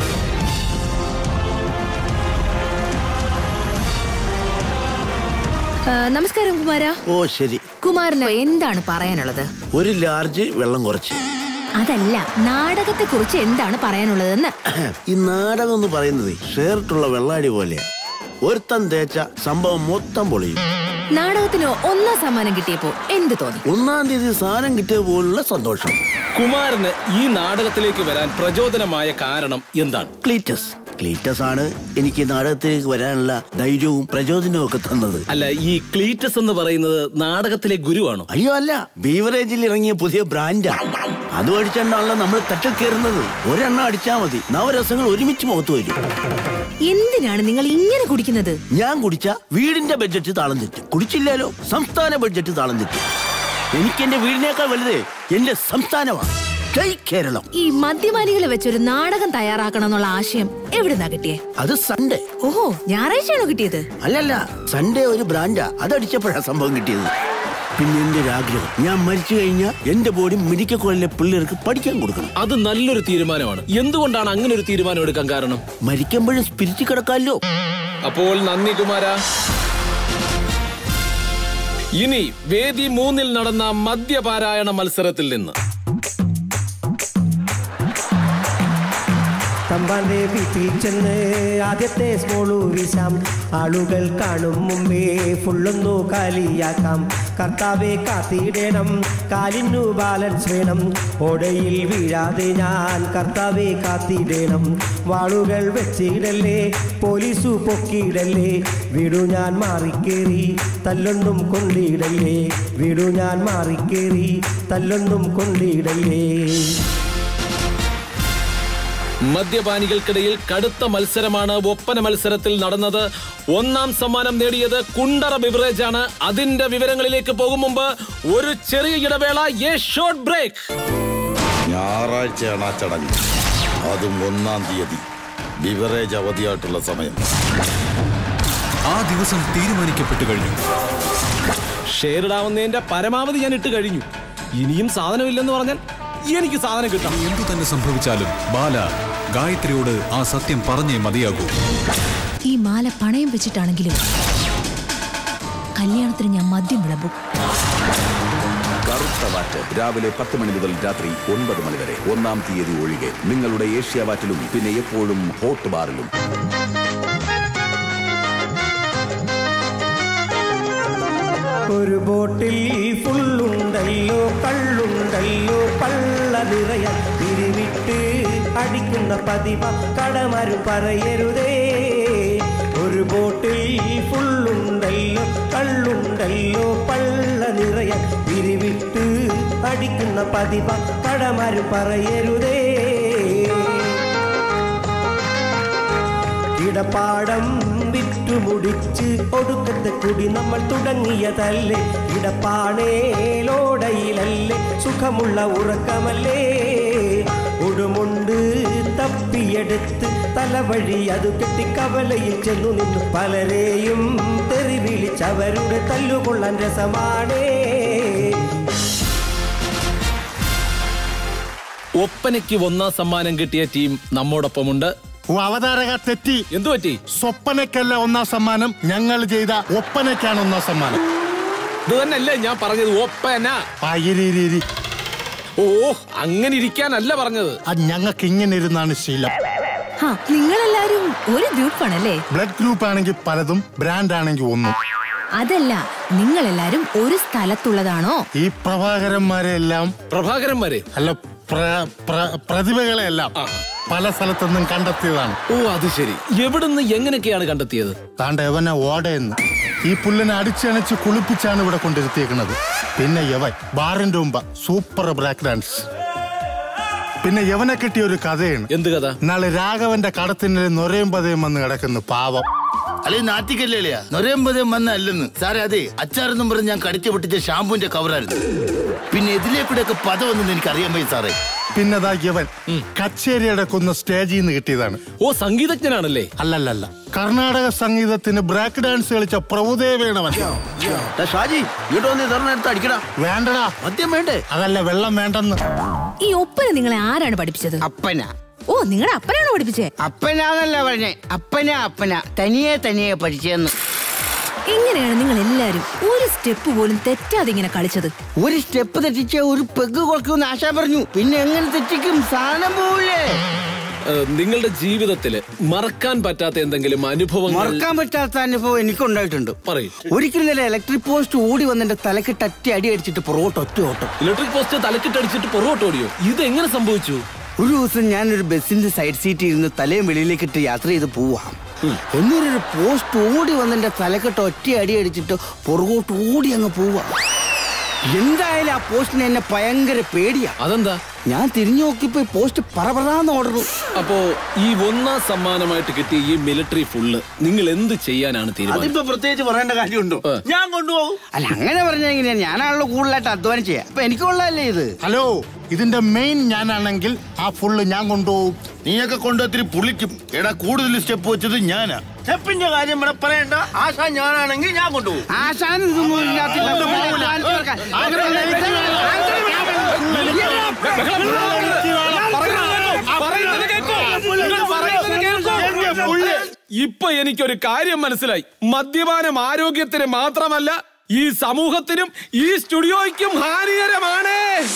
S18: ആ, നമസ്കാരം കുമാര
S21: ഓ ശരി
S18: കുമാരന് എന്താണ് പറയാനുള്ളത്
S21: ഒരു ലാർജ് വെള്ളം കുറച്ച്
S18: അതല്ല നാടകത്തെ കുറിച്ച് എന്താണ് പറയാനുള്ളതെന്ന്
S21: ഈ നാടകം എന്ന് പറയുന്നത് ഷേർട്ടുള്ള വെള്ളാടി പോലെയാ ഒരുത്തൻ തേച്ച സംഭവം മൊത്തം പൊളിയും
S18: നാടകത്തിന് ഒന്നാം സമ്മാനം കിട്ടിയപ്പോ എന്ത് തോന്നി
S21: ഒന്നാം തീയതി സാധനം കിട്ടിയ പോലുള്ള സന്തോഷം
S15: കുമാരന് ഈ നാടകത്തിലേക്ക് വരാൻ പ്രചോദനമായ കാരണം എന്താണ്
S21: ക്ലീറ്റസ് ക്ലീറ്റസ് ആണ് എനിക്ക് ഈ നാടകത്തിലേക്ക് വരാനുള്ള ധൈര്യവും പ്രചോദനവും ഒക്കെ തന്നത്
S15: അല്ല ഈ ക്ലീറ്റസ് എന്ന് പറയുന്നത് നാടകത്തിലെ ഗുരുവാണോ
S21: അയ്യോ അല്ല ബീവറേജിൽ ഇറങ്ങിയ പുതിയ ബ്രാൻഡാ അത് അടിച്ചാണല്ലോ നമ്മൾ തട്ടിൽ കയറുന്നത് ഒരെണ്ണം അടിച്ചാൽ മതി നവരസങ്ങൾ ഒരുമിച്ച് മുഖത്ത് വരും
S18: എന്തിനാണ് നിങ്ങൾ ഇങ്ങനെ കുടിക്കുന്നത്
S21: ഞാൻ കുടിച്ച വീടിന്റെ ബഡ്ജറ്റ് താളം തെറ്റും കുടിച്ചില്ലാലോ സംസ്ഥാന ബഡ്ജറ്റ് താളം തെറ്റും എനിക്ക് എന്റെ വീടിനേക്കാൾ വലുതേ എന്റെ സംസ്ഥാനമാണ് ജയ് കേരളം
S18: ഈ മദ്യപാനികളെ വെച്ചൊരു നാടകം തയ്യാറാക്കണം എന്നുള്ള ആശയം എവിടുന്നാ കിട്ടിയേ
S21: അത് സൺഡേ
S18: ഓഹോ ഞായറാഴ്ചയാണോ കിട്ടിയത്
S21: അല്ലല്ല സൺഡേ ഒരു ബ്രാൻഡാ അതടിച്ചപ്പോഴാ സംഭവം കിട്ടിയത് പിന്നെ എന്റെ ഒരു ആഗ്രഹം ഞാൻ മരിച്ചു കഴിഞ്ഞാൽ എന്റെ ബോഡി മെഡിക്കൽ കോളേജിലെ പിള്ളേർക്ക് പഠിക്കാൻ കൊടുക്കണം
S15: അത് നല്ലൊരു തീരുമാനമാണ് എന്തുകൊണ്ടാണ് അങ്ങനെ ഒരു തീരുമാനം എടുക്കാൻ കാരണം
S21: മരിക്കുമ്പോഴും സ്പിരിറ്റ് കിടക്കാമല്ലോ
S15: അപ്പോൾ നന്ദി കുമാര ഇനി വേദി മൂന്നിൽ നടന്ന മദ്യപാരായണ മത്സരത്തിൽ നിന്ന്
S11: തമ്പാന്റെ വീട്ടിൽ ചെന്ന് ആദ്യത്തെ സ്മോളു വീശാം ആളുകൾ കാണും മുമ്പേ ഫുള്ളൊന്നു കാലിയാക്കാം കർത്താവെ കാത്തിടണം കാലിനു ബാലൻസ് വേണം ഓടയിൽ വീഴാതെ ഞാൻ കർത്താവെ കാത്തിടണം വാളുകൾ വെച്ചിടല്ലേ പോലീസു പൊക്കിയിടല്ലേ വീടു ഞാൻ മാറിക്കേറി തല്ലൊന്നും കൊണ്ടിടല്ലേ വീടു ഞാൻ മാറിക്കേറി തല്ലൊന്നും കൊണ്ടിടല്ലേ
S15: മദ്യപാനികൾക്കിടയിൽ കടുത്ത മത്സരമാണ് ഒപ്പന മത്സരത്തിൽ നടന്നത് ഒന്നാം സമ്മാനം നേടിയത് കുണ്ടറ ബിവറേജ് ആണ് അതിന്റെ വിവരങ്ങളിലേക്ക് പോകും മുമ്പ് ഒരു ചെറിയ ഇടവേള എ ഷോർട്ട് ബ്രേക്ക്
S1: ഞായറാഴ്ചയാണ് ആ ചടങ്ങ് അതും ഒന്നാം തീയതി ബിവറേജ് അവധിയായിട്ടുള്ള സമയം
S22: ആ ദിവസം തീരുമാനിക്കപ്പെട്ടു കഴിഞ്ഞു
S15: ഷെയർ ഇടാവുന്നതിന്റെ പരമാവധി ഞാൻ ഇട്ട് കഴിഞ്ഞു ഇനിയും സാധനമില്ലെന്ന് പറഞ്ഞാൽ എനിക്ക് സാധനം കിട്ടാം
S22: എന്തു തന്നെ സംഭവിച്ചാലും ബാല ഗായത്രിയോട് ആ സത്യം പറഞ്ഞേ മതിയാകൂ
S18: ഈ മാല പണയം വെച്ചിട്ടാണെങ്കിലും കല്യാണത്തിന് ഞാൻ മദ്യം വിളമ്പും
S9: കറുത്ത വാറ്റ് രാവിലെ പത്ത് മണി മുതൽ രാത്രി ഒൻപത് മണി വരെ ഒന്നാം തീയതി ഒഴികെ നിങ്ങളുടെ ഏഷ്യ വാറ്റിലും പിന്നെ എപ്പോഴും ഹോട്ട് ബാറിലും
S11: ഒരു ബോട്ടിൽ ഫുള്ളുണ്ടല്ലോ കള്ളുണ്ടല്ലോ പള്ള നിറയാൻ പിരിവിട്ട് അടിക്കുന്ന പതിവ കടമരും പറയരുതേ ഒരു ബോട്ടിൽ ഫുള്ളുണ്ടല്ലോ കള്ളുണ്ടല്ലോ പള്ള നിറയാൻ പിരിവിട്ട് അടിക്കുന്ന പതിവ കടമരും പറയരുതേ
S5: ഇടപാടം വിറ്റുമുടിച്ച് ഒടുക്കത്തെ കുടി നമ്മൾ തുടങ്ങിയതല്ലേ ഇടപ്പാണേലോടയിലല്ലേ സുഖമുള്ള ഉറക്കമല്ലേ ഉടുമുണ്ട് തപ്പിയെടുത്ത് തലവഴി അത് കെട്ടി കവലയിൽ ചെന്നു നിന്നു പലരെയും തെറി വിളിച്ചവരുടെ തല്ലുകൊള്ളാൻ രസമാണേ
S15: ഒപ്പനയ്ക്ക് ഒന്നാം സമ്മാനം കിട്ടിയ ടീം നമ്മോടൊപ്പമുണ്ട്
S16: ഓ അവതാരക തെറ്റി
S15: എന്തു പറ്റി
S16: സ്വപ്പനക്കല്ല ഒന്നാം സമ്മാനം ഞങ്ങൾ ചെയ്ത ഒപ്പനയ്ക്കാണ് ഒന്നാം സമ്മാനം
S15: ഇത് തന്നെയല്ലേ ഞാൻ പറഞ്ഞത് ഒപ്പന
S16: ആ, ഇരി, ഇരി, ഇരി.
S15: ഓ അങ്ങനെ ഇരിക്കാനല്ല പറഞ്ഞത്
S16: അത് ഞങ്ങൾക്ക് ഇങ്ങനെ ഇരുന്നാണ് ശീലം
S18: ഹാ നിങ്ങളെല്ലാരും ഒരു ഗ്രൂപ്പാണല്ലേ
S16: ബ്ലഡ് ഗ്രൂപ്പ് ആണെങ്കിൽ പലതും ബ്രാൻഡ് ആണെങ്കിൽ ഒന്നും
S18: അതല്ല നിങ്ങളെല്ലാരും ഒരു സ്ഥലത്തുള്ളതാണോ
S16: ഈ പ്രഭാകരന്മാരെ എല്ലാം
S15: പ്രഭാകരന്മാരെ
S16: അല്ല പ്ര- പ്ര- പ്രതിഭകളെ എല്ലാം പല സ്ഥലത്തുനിന്നും കണ്ടെത്തിയതാണ്
S15: ഓ അത് ശരി എവിടുന്ന് എങ്ങനെയൊക്കെയാണ് കണ്ടെത്തിയത്
S16: താണ്ട യവനെ ഓടയെന്ന് ഈ പുല്ലിനെ അടിച്ചണച്ച് കുളിപ്പിച്ചാണ് ഇവിടെ കൊണ്ടിരുത്തിയേക്കുന്നത് പിന്നെ യവൻ ബാറിന്റെ മുമ്പ് സൂപ്പർ ബ്രാക്ക് ഡാൻസ് പിന്നെ യവനെ കിട്ടിയ ഒരു കഥയാണ്
S15: എന്ത് കഥ
S16: നാളെ രാഘവന്റെ കടത്തിന് നൊരയും പതയും വന്ന് കിടക്കുന്നു പാവം
S1: അല്ലെ നാട്ടിക്കല്ലേ നൊരമ്പതം വന്നല്ലെന്ന് സാറേ അതെ അച്ചാറെന്നും പറഞ്ഞ് ഞാൻ കടിച്ചു പൊട്ടിച്ച ഷാമ്പുവിന്റെ കവറായിരുന്നു പിന്നെ ഇതിലെ കൂടെ ഒക്കെ പദം ഒന്നും എനിക്ക് അറിയാൻ പോയി സാറേ
S16: പിന്നെ ദാ യവൻ കച്ചേരി അടക്കുന്ന സ്റ്റേജിൽ നിന്ന് കിട്ടിയതാണ്
S15: ഓ സംഗീതജ്ഞനാണല്ലേ
S16: അല്ലല്ലല്ല കർണാടക സംഗീതത്തിന് ബ്രാക്ക് ഡാൻസ് കളിച്ച പ്രഭുദേവേണവൻ
S21: ഷാജി ഇങ്ങോട്ട് വന്ന് ഇതറിനടുത്ത് അടിക്കടാ
S16: വേണ്ടടാ
S21: മദ്യം വേണ്ടേ
S16: അതല്ല വെള്ളം വേണ്ടെന്ന്
S18: ഈ ഒപ്പന നിങ്ങളെ ആരാണ് പഠിപ്പിച്ചത്
S6: അപ്പന
S18: ഓ നിങ്ങളുടെ അപ്പനാണോ പഠിപ്പിച്ചേ
S6: അപ്പനാന്നല്ല പറഞ്ഞേ അപ്പന അപ്പന തനിയെ തനിയെ പഠിച്ചെന്ന്
S18: എങ്ങനെയാണ് നിങ്ങൾ എല്ലാരും ഒരു സ്റ്റെപ്പ് പോലും തെറ്റാതെ ഇങ്ങനെ കളിച്ചത്
S6: ഒരു സ്റ്റെപ്പ് തെറ്റിച്ച ഒരു പെഗ് കൊടുക്കുമെന്ന് ആശ പറഞ്ഞു പിന്നെ എങ്ങനെ തെറ്റിക്കും സാധനം പോവില്ലേ
S15: ഏഹ്, നിങ്ങളുടെ ജീവിതത്തില് മറക്കാൻ പറ്റാത്ത എന്തെങ്കിലും അനുഭവങ്ങൾ
S6: മറക്കാൻ പറ്റാത്ത അനുഭവം എനിക്കുണ്ടായിട്ടുണ്ട്
S15: പറയും
S6: ഒരിക്കലും ഇന്നലെ ഇലക്ട്രിക് പോസ്റ്റ് ഓടി വന്നെന്റെ തലക്കിട്ട് അറ്റി അടി അടിച്ചിട്ട് പുറകോട്ട് ഒറ്റ ഓട്ടം
S15: ഇലക്ട്രിക് പോസ്റ്റ് തലക്കിട്ടടിച്ചിട്ട് പുറകോട്ട് ഓടിയോ ഇത് എങ്ങനെ സംഭവിച്ചു
S6: ഒരു ദിവസം ഞാനൊരു ബസ്സിന്റെ സൈഡ് സീറ്റിൽ ഇരുന്ന് തലയും വെളിയിലേക്കിട്ട് യാത്ര ചെയ്ത് പോവാം എന്നൊരു പോസ്റ്റ് ഓടി വന്നെന്റെ തലക്കെട്ട് ഒറ്റ അടി അടിച്ചിട്ട് പുറകോട്ട് ഓടി അങ്ങ് പോവാ എന്തായാലും ആ പോസ്റ്റിന് എന്നെ ഭയങ്കര പേടിയാ
S15: അതെന്താ
S6: ഞാൻ തിരിഞ്ഞു നോക്കിയപ്പോ ഈ പോസ്റ്റ് പറപറാന്ന് ഓടുന്നു
S15: അപ്പോ ഈ ഒന്നാം സമ്മാനമായിട്ട് കിട്ടിയ ഈ മിലിറ്ററി ഫുള്ള് നിങ്ങൾ എന്ത് ചെയ്യാനാണ് തീരുമാനം
S21: അതിപ്പോ പ്രത്യേകിച്ച് പറയേണ്ട കാര്യമുണ്ടോ ഞാൻ കൊണ്ടുപോകും
S6: അല്ല അങ്ങനെ പറഞ്ഞാൽ എങ്ങനെയാ ഞാനാണല്ലോ കൂടുതലായിട്ട് അധ്വാനിച്ചേ അപ്പൊ എനിക്ക് കൊള്ളാല്ലേ ഇത്
S16: ഹലോ ഇതിന്റെ മെയിൻ ഞാനാണെങ്കിൽ ആ ഫുള്ള് ഞാൻ കൊണ്ടുപോകും
S1: നീയൊക്കെ കൊണ്ടുവത്തിരി പുളിക്കും എടാ കൂടുതൽ സ്റ്റെപ്പ് വെച്ചത് ഞാനാ
S21: സ്റ്റെപ്പിന്റെ കാര്യം ഇവിടെ പറയണ്ട ആശാ ഞാനാണെങ്കിൽ ഞാൻ കൊണ്ടുപോകും
S6: ആശാൻ ഇതൊന്നും ഇതിനകത്തില്ല. കാണിച്ചു കൊടുക്കാൻ.
S15: ഇപ്പൊ എനിക്കൊരു കാര്യം മനസ്സിലായി മദ്യപാനം ആരോഗ്യത്തിന് മാത്രമല്ല ഈ സമൂഹത്തിനും ഈ സ്റ്റുഡിയോയ്ക്കും ഹാനികരമാണ്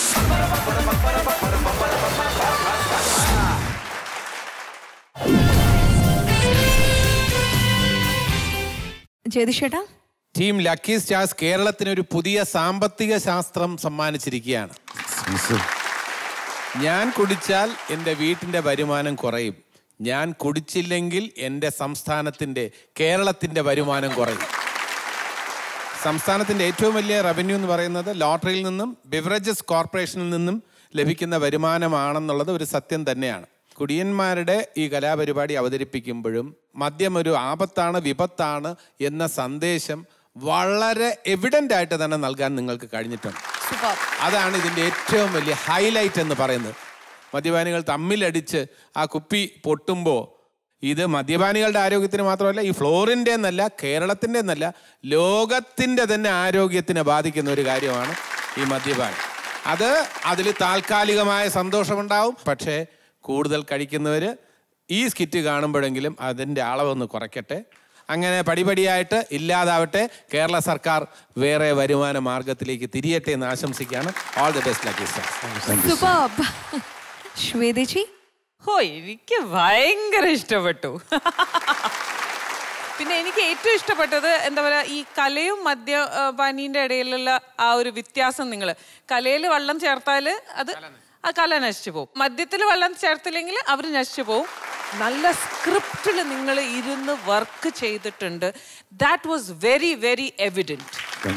S2: ജ്യോതിഷേട്ടാ
S3: ടീം ലക്കി സ്റ്റാർസ് കേരളത്തിന് ഒരു പുതിയ സാമ്പത്തിക ശാസ്ത്രം സമ്മാനിച്ചിരിക്കുകയാണ് ഞാൻ കുടിച്ചാൽ എൻ്റെ വീട്ടിൻ്റെ വരുമാനം കുറയും ഞാൻ കുടിച്ചില്ലെങ്കിൽ എൻ്റെ സംസ്ഥാനത്തിൻ്റെ കേരളത്തിൻ്റെ വരുമാനം കുറയും സംസ്ഥാനത്തിൻ്റെ ഏറ്റവും വലിയ റവന്യൂ എന്ന് പറയുന്നത് ലോട്ടറിയിൽ നിന്നും ബിവറേജസ് കോർപ്പറേഷനിൽ നിന്നും ലഭിക്കുന്ന വരുമാനമാണെന്നുള്ളത് ഒരു സത്യം തന്നെയാണ് കുടിയന്മാരുടെ ഈ കലാപരിപാടി അവതരിപ്പിക്കുമ്പോഴും മദ്യം ഒരു ആപത്താണ് വിപത്താണ് എന്ന സന്ദേശം വളരെ എവിഡൻ്റ് ആയിട്ട് തന്നെ നൽകാൻ നിങ്ങൾക്ക് കഴിഞ്ഞിട്ടുണ്ട് അതാണ് ഇതിൻ്റെ ഏറ്റവും വലിയ ഹൈലൈറ്റ് എന്ന് പറയുന്നത് മദ്യപാനികൾ തമ്മിലടിച്ച് ആ കുപ്പി പൊട്ടുമ്പോൾ ഇത് മദ്യപാനികളുടെ ആരോഗ്യത്തിന് മാത്രമല്ല ഈ ഫ്ലോറിൻ്റെ എന്നല്ല കേരളത്തിൻ്റെ എന്നല്ല ലോകത്തിൻ്റെ തന്നെ ആരോഗ്യത്തിനെ ബാധിക്കുന്ന ഒരു കാര്യമാണ് ഈ മദ്യപാനം അത് അതിൽ താൽക്കാലികമായ സന്തോഷമുണ്ടാവും പക്ഷേ കൂടുതൽ കഴിക്കുന്നവർ ഈ സ്കിറ്റ് കാണുമ്പോഴെങ്കിലും അതിൻ്റെ അളവൊന്ന് കുറയ്ക്കട്ടെ അങ്ങനെ പടിപടിയായിട്ട് ഇല്ലാതാവട്ടെ കേരള സർക്കാർ വേറെ വരുമാന മാർഗത്തിലേക്ക് തിരിയട്ടെ എന്ന് ആശംസിക്കുകയാണ് all the best lucky star
S2: super ശ്വേതേച്ചി
S7: ഓ എനിക്ക് ഭയങ്കര ഇഷ്ടപ്പെട്ടു പിന്നെ എനിക്ക് ഏറ്റവും ഇഷ്ടപ്പെട്ടത് എന്താ പറയുക ഈ കലയും മദ്യപാനീൻ്റെ ഇടയിലുള്ള ആ ഒരു വ്യത്യാസം നിങ്ങൾ കലയിൽ വെള്ളം ചേർത്താൽ അത് ആ കല നശിച്ചു പോകും മദ്യത്തിൽ വെള്ളം ചേർത്തില്ലെങ്കിൽ അവർ നശിച്ചു പോകും നല്ല സ്ക്രിപ്റ്റിൽ നിങ്ങൾ ഇരുന്ന് വർക്ക് ചെയ്തിട്ടുണ്ട് that was very very evident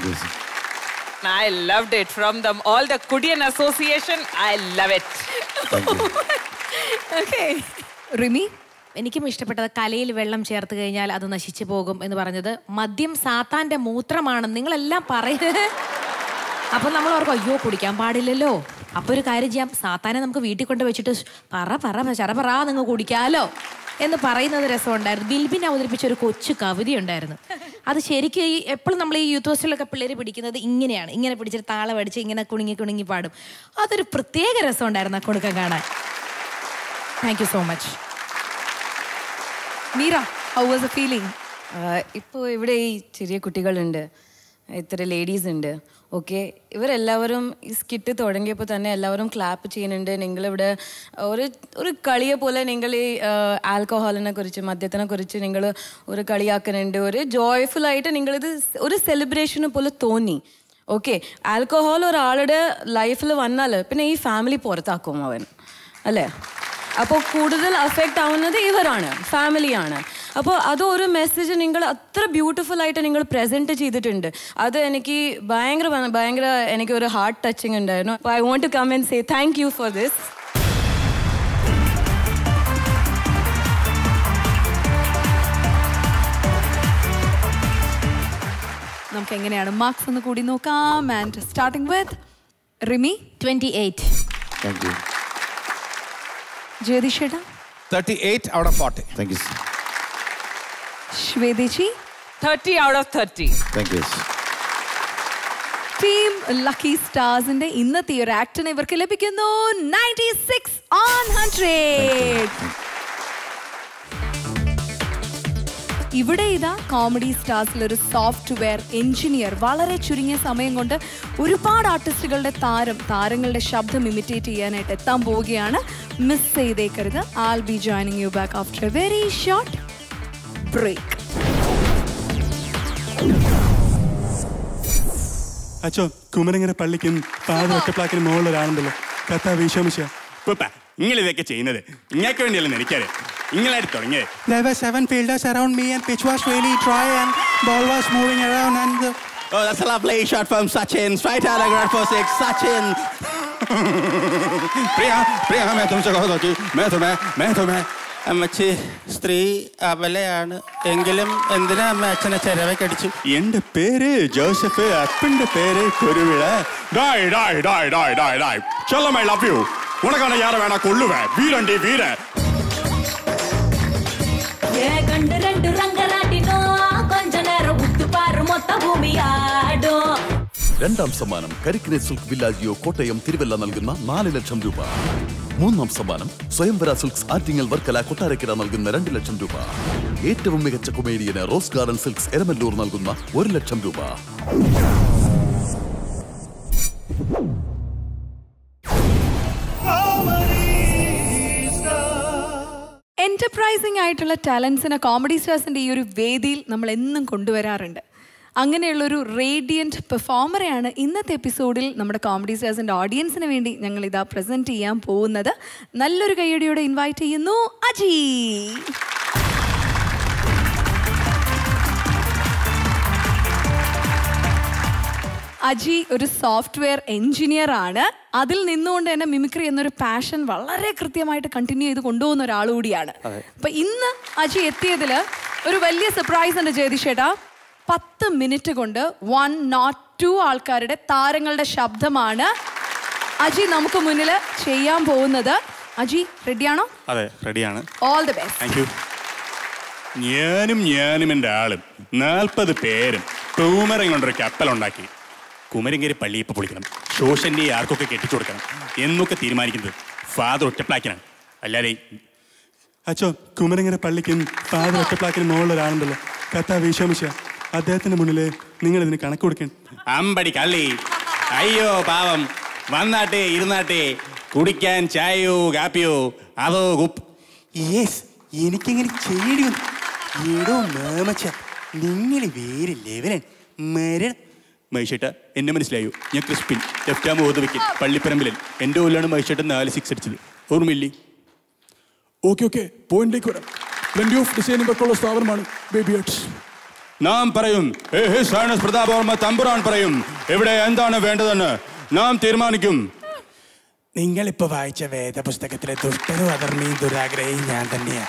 S7: I loved it from them all the Kudian Association. I love it.
S2: Okay Rimi
S12: എനിക്കും ഇഷ്ടപ്പെട്ടത് കലയിൽ വെള്ളം ചേർത്ത് കഴിഞ്ഞാൽ അത് നശിച്ചു പോകും എന്ന് പറഞ്ഞത് മദ്യം സാത്താന്റെ മൂത്രമാണ് നിങ്ങളെല്ലാം പറയുന്നത് അപ്പൊ നമ്മൾ ഓർക്കും അയ്യോ കുടിക്കാൻ പാടില്ലല്ലോ അപ്പൊ ഒരു കാര്യം ചെയ്യാം സാത്താനെ നമുക്ക് വീട്ടിൽ കൊണ്ട് വെച്ചിട്ട് പറ പറ ചറ പറ നിങ്ങൾ കുടിക്കാലോ എന്ന് പറയുന്നത് രസമുണ്ടായിരുന്നു ബിൽബിൻ അവതരിപ്പിച്ച ഒരു കൊച്ചു കവിത ഉണ്ടായിരുന്നു അത് ശരിക്കും ഈ എപ്പോഴും നമ്മൾ ഈ യൂത്ത് ഹോസ്റ്റലിലൊക്കെ പിള്ളേർ പിടിക്കുന്നത് ഇങ്ങനെയാണ് ഇങ്ങനെ പിടിച്ചിട്ട് താളം അടിച്ച് ഇങ്ങനെ കുണുങ്ങി കുണുങ്ങി പാടും അതൊരു പ്രത്യേക രസമുണ്ടായിരുന്നു ആ കൊടുക്കം കാണാൻ thank you so much
S2: Meera how was a feeling
S13: ഇപ്പോൾ ഇവിടെ ഈ ചെറിയ കുട്ടികളുണ്ട് ഇത്ര ലേഡീസ് ഉണ്ട് ഓക്കെ ഇവരെല്ലാവരും ഈ സ്കിറ്റ് തുടങ്ങിയപ്പോൾ തന്നെ എല്ലാവരും ക്ലാപ്പ് ചെയ്യുന്നുണ്ട് നിങ്ങളിവിടെ ഒരു ഒരു കളിയെ പോലെ നിങ്ങൾ ഈ ആൽക്കഹോളിനെ കുറിച്ച് മദ്യത്തിനെ കുറിച്ച് നിങ്ങൾ ഒരു കളിയാക്കുന്നുണ്ട് ഒരു ജോയ്ഫുൾ ആയിട്ട് നിങ്ങളിത് ഒരു സെലിബ്രേഷനെ പോലെ തോന്നി ഓക്കെ ആൽക്കഹോൾ ഒരാളുടെ ലൈഫിൽ വന്നാൽ പിന്നെ ഈ ഫാമിലി പുറത്താക്കും അവൻ അല്ലേ അപ്പോൾ കൂടുതൽ അഫക്റ്റ് ആവുന്നത് ഇവരാണ് ഫാമിലിയാണ് അപ്പോൾ അത് ഒരു മെസ്സേജ് നിങ്ങൾ അത്ര ബ്യൂട്ടിഫുൾ ആയിട്ട് നിങ്ങൾ പ്രസൻറ്റ് ചെയ്തിട്ടുണ്ട് അത് എനിക്ക് ഭയങ്കര ഭയങ്കര എനിക്ക് ഒരു ഹാർട്ട് ടച്ചിങ് ഉണ്ടായിരുന്നു അപ്പോൾ I want to come and say thank you for this
S2: നമുക്ക് എങ്ങനെയാണ് മാർക്സ് ഒന്ന് കൂടി നോക്കാം and starting with Rimi
S12: twenty eight
S1: thank you
S2: ജ്യോതിഷേട്ടാ
S3: thirty eight out of forty
S1: thank you
S2: ശ്വേതേച്ചി
S7: thirty out of thirty
S1: thank you
S2: team lucky സ്റ്റാർസിന്റെ ഇന്നത്തെ ഈ ഒരു ആക്ടിന് ഇവർക്ക് ലഭിക്കുന്നു നയൻറ്റി സിക്സ് ഓൺ ഹൺഡ്രഡ് ഇവിടെ ഇതാ കോമഡി സ്റ്റാർസിൽ ഒരു സോഫ്റ്റ്വെയർ എഞ്ചിനീയർ വളരെ ചുരുങ്ങിയ സമയം കൊണ്ട് ഒരുപാട് ആർട്ടിസ്റ്റുകളുടെ താരം താരങ്ങളുടെ ശബ്ദം ഇമിറ്റേറ്റ് ചെയ്യാനായിട്ട് എത്താൻ പോവുകയാണ് മിസ് ചെയ്തേക്കരുത് I'll be joining you back after a very short break
S23: അച്ചോ കുമരങ്ങര പള്ളിക്കും പാത ഒറ്റപ്ലാക്കിനും മുകളിൽ ഒരാളുണ്ടല്ലോ കത്താ വീശോമിശ
S24: പൂപ്പ നിങ്ങൾ ഇതൊക്കെ ചെയ്യുന്നത് നിങ്ങൾക്ക് വേണ്ടിയല്ലെന്ന് എനിക്കറിയാം നിങ്ങളായിട്ട് തുടങ്ങിയത്
S23: There were seven fielders around me and pitch was really dry and ball was moving around and the...
S10: Oh, that's a lovely shot from Sachin. Straight out of ground for six. Sachin.
S24: പ്രിയ പ്രിയ മേ തും സെ കഹോ ദോ may തുമേ may തുമേ
S10: അമ്മച്ചി സ്ത്രീ അബലയാണ് എങ്കിലും എന്തിനാ അമ്മ അച്ഛനെ ചെലവക്കടിച്ചു
S24: എന്റെ പേര് ജോസഫ് അപ്പന്റെ പേര് കുരുവിള ഡായ് ഡായ് ഡായ് ഡായ് ഡായ് ഡായ് ചെല്ലമ്മ ലവ് യു உனக்கான யார வேணா கொள்ளுவேன் வீரண்டி வீர
S4: ஏ கண்டு ரெண்டு ரங்கராட்டினோம் கொஞ்ச நேரம் உத்து பாரு மொத்த பூமி ஆடும்
S14: രണ്ടാം സമ്മാനം കരിക്കിനെ സിൽക്ക് വില്ലാജിയോ കോട്ടയം തിരുവല്ല നൽകുന്ന നാല് ലക്ഷം രൂപ മൂന്നാം സമ്മാനം സ്വയംവര സിൽക്സ് ആറ്റിങ്ങൽ വർക്കല കൊട്ടാരക്കര നൽകുന്ന രണ്ട് ലക്ഷം രൂപ ഏറ്റവും മികച്ച കൊമേഡിയന് റോസ് ഗാർഡൻ സിൽക്സ് എരമല്ലൂർ നൽകുന്ന ഒരു ലക്ഷം രൂപ
S2: എന്റർപ്രൈസിംഗ് ആയിട്ടുള്ള ടാലൻസിനെ കോമഡി സ്റ്റാർസിന്റെ ഈ ഒരു വേദിയിൽ നമ്മൾ എന്നും കൊണ്ടുവരാറുണ്ട് അങ്ങനെയുള്ളൊരു റേഡിയൻറ്റ് പെർഫോമറെയാണ് ഇന്നത്തെ എപ്പിസോഡിൽ നമ്മുടെ കോമഡി സ്റ്റാർസിന്റെ ഓഡിയൻസിന് വേണ്ടി ഞങ്ങൾ ഇതാ പ്രസന്റ് ചെയ്യാൻ പോകുന്നത് നല്ലൊരു കൈയടിയോടെ ഇൻവൈറ്റ് ചെയ്യുന്നു അജി അജി ഒരു സോഫ്റ്റ്വെയർ എഞ്ചിനീയർ ആണ് അതിൽ നിന്നുകൊണ്ട് തന്നെ മിമിക്രി എന്നൊരു പാഷൻ വളരെ കൃത്യമായിട്ട് കണ്ടിന്യൂ ചെയ്ത് കൊണ്ടുപോകുന്ന ഒരാൾ കൂടിയാണ് അപ്പൊ ഇന്ന് അജി എത്തിയതില് ഒരു വലിയ സർപ്രൈസ് ഉണ്ട് ജയതിഷേട്ടാ പത്ത് മിനിറ്റ് കൊണ്ട് വൺ നോട്ട് ടു ആൾക്കാരുടെ താരങ്ങളുടെ ശബ്ദമാണ് അജി നമുക്ക് മുന്നിൽ ചെയ്യാൻ പോകുന്നത് അജി റെഡിയാണോ
S24: അതെ റെഡിയാണ്
S2: all the best
S24: thank you ഞാനും ഞാനും എൻ്റെ ആളും നാൽപ്പത് പേരും പൂമരം കൊണ്ടൊരു കപ്പലുണ്ടാക്കി കുമരങ്കേരി പള്ളി ഇപ്പൊ പൊളിക്കണം ശോഷന്റെ ആർക്കൊക്കെ കെട്ടിച്ചു കൊടുക്കണം എന്നൊക്കെ തീരുമാനിക്കുന്നത് ഫാദർ ഒറ്റപ്ലാക്കിനാണ് അല്ലാതെ
S23: അച്ചോ കുമരങ്ങര പള്ളിക്കും പാത ഒറ്റപ്ലാക്കിനും മുകളിൽ ഒരാളുണ്ടല്ലോ കത്താ വീശോമിശ അദ്ദേഹത്തിന്റെ മുന്നിൽ നിങ്ങൾ ഇതിന് കണക്ക് കൊടുക്കണം
S24: അമ്പടി കള്ളി അയ്യോ പാവം വന്നാട്ടെ ഇരുന്നാട്ടെ കുടിക്കാൻ ചായയോ കാപ്പിയോ അതോ കുപ്പ്
S10: യെസ് എനിക്കിങ്ങനെ ചെയ്യേണ്ടി വന്നു ഏടോ മേമച്ച നിങ്ങൾ വേറെ ലെവലാണ് മരണം
S24: മൈഷേട്ട എന്നെ മനസ്സിലായോ ഞാൻ ക്രിസ്പിൻ ലെഫ്റ്റ് ആം ഓത് വെക്കൽ പള്ളിപ്പറമ്പിലൻ എൻ്റെ കൊല്ലാണ് മൈഷേട്ടൻ നാല് സിക്സ് അടിച്ചത് ഓർമ്മയില്ലേ
S25: ഓക്കെ ഓക്കെ പോയിന്റിലേക്ക് വരാം പ്ലന്റി ഓഫ് ഡിസൈനിങ് ഒക്കെ ഉള്ള സ്ഥാപനമാണ് ബേബി ഹട്സ്
S24: നാം പറയും "ഏ, ഹിസ് ഹൈനസ് പ്രതാപവർമ്മ തമ്പുരാൻ പറയും ഇവിടെ എന്താണ് വേണ്ടതെന്ന് നാം തീരുമാനിക്കും
S10: നിങ്ങളിപ്പോ വായിച്ച വേദപുസ്തകത്തിലെ ദുഷ്ടനും അധർമ്മിയും ദുരാഗ്രഹിയും ഞാൻ തന്നെയാണ്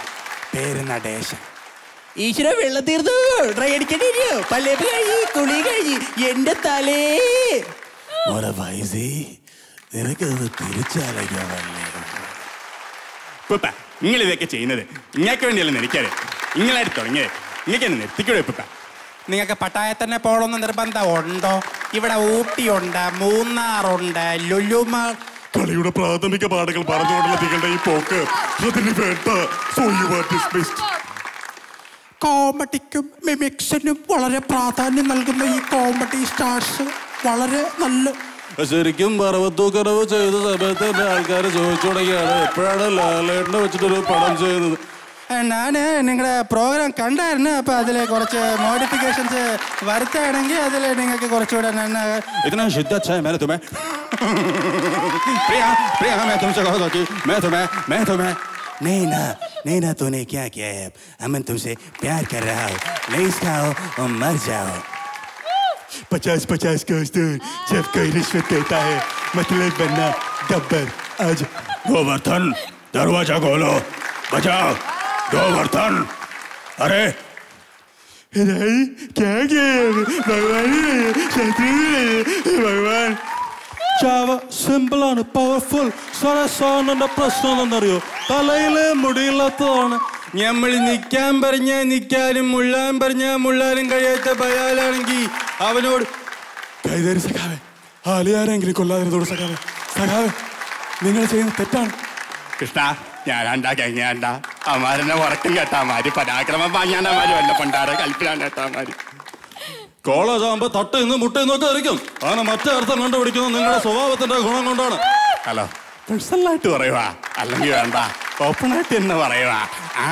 S10: പേര് നടേശൻ
S8: ഈശ്വര വെള്ളം തീർന്നു ഡ്രൈ അടിക്കണ്ടിരിയോ പല്ലേപ്പ് കഴിഞ്ഞ് കുളി കഴിഞ്ഞ് എന്റെ തലേ
S10: മോളെ വയസ്സേ നിനക്കത് തിരിച്ചാലോചിക്കാമല്ലേ
S24: ഉപ്പ നിങ്ങൾ ഇതൊക്കെ ചെയ്യുന്നത് നിങ്ങൾക്ക് വേണ്ടിയല്ലെന്ന് എനിക്കറിയാം നിങ്ങളായിട്ട് തുടങ്ങിയത് നിങ്ങൾക്ക് എന്നെ നിർത്തിക്കൂടെ ഉപ്പ
S10: നിങ്ങൾക്ക് പട്ടായ തന്നെ പോകണമെന്ന് നിർബന്ധമുണ്ടോ ഇവിടെ ഊട്ടിയുണ്ട് മൂന്നാറുണ്ട് ലുലുമാൾ
S24: കളിയുടെ പ്രാഥമിക പാഠങ്ങൾ പറഞ്ഞുകൊണ്ടുള്ള നിങ്ങളുടെ ഈ പോക്ക് അതിന് വേണ്ട സോ യു ആർ ഡിസ്മിസ്ഡ്
S10: കോമഡിക്കും മിമിക്സിനും വളരെ പ്രാധാന്യം നൽകുന്ന ഈ കോമഡി സ്റ്റാർസ് വളരെ നല്ല
S17: ശരിക്കും പർവ്വത്തൂക്കടവ് ചെയ്ത സമയത്ത് എന്റെ ആൾക്കാർ ചോദിച്ചു തുടങ്ങിയാണ് എപ്പോഴാണ് ലാലേട്ടനെ വെച്ചിട്ടൊരു പടം ചെയ്യുന്നത്
S10: ഞാൻ നിങ്ങളുടെ പ്രോഗ്രാം കണ്ടായിരുന്നു അപ്പൊ അതിൽ കുറച്ച് മോഡിഫിക്കേഷൻസ് വരുത്തുകയാണെങ്കിൽ അതിൽ നിങ്ങൾക്ക് കുറച്ചുകൂടെ നന്ന
S24: इतना शिद्दत से मैंने तुम्हें प्रिया प्रिया मैं तुमसे कहा था कि मैं तुम्हें मैं तुम्हें
S10: नहीं ना नहीं ना तूने क्या किया है अमन तुमसे प्यार कर रहा हूँ नहीं खाओ और मर जाओ
S24: पचास पचास का उस्तूर जब कोई रिश्वत देता है मतलब बनना गब्बर आज गोवर्धन दरवाजा खोलो बचाओ गोवर्धन अरे
S17: नहीं क्या किया भगवान शत्रु ഭഗവാൻ ചാവ സിമ്പിളാണ് പവർഫുൾ സാറേ സാറിന്റെ പ്രശ്നം എന്താണെന്നറിയോ തലയില് മുടിയില്ലാത്തതാണ് നമ്മൾ നിൽക്കാൻ പറഞ്ഞ നിൽക്കാനും മുള്ളാൻ പറഞ്ഞ മുള്ളാനും കഴിയാത്ത ബയാലാണെങ്കിൽ അവനോട് കൈതേരി സഖാവേ ആലിയാരെങ്കിലും കൊല്ലാതിരുന്നോട് സഖാവേ സഖാവേ നിങ്ങൾ ചെയ്യുന്ന തെറ്റാണ്
S24: കൃഷ്ണ ഞാനാണ്ടാ കങ്ങാണ്ട അമാരെന്നെ ഉറക്കം കേട്ടാമാര് പരാക്രമം വാങ്ങാണ്ടമാര് വല്ല പണ്ടാറ് കൽപ്പിലാണ്ടാമാര്
S17: കോളേജ് ആകുമ്പോ തട്ട് ഇന്ന് മുട്ട ഇന്നൊക്കെ ആയിരിക്കും അങ്ങനെ മറ്റേ അർത്ഥം കണ്ടുപിടിക്കുന്നത് നിങ്ങളുടെ സ്വഭാവത്തിന്റെ ഗുണം കൊണ്ടാണ്
S24: ഹലോ പേഴ്സണലായിട്ട് പറയുവാ അല്ലെങ്കിൽ വേണ്ട ഓപ്പൺ ആയിട്ട് തന്നെ പറയുവാ ആ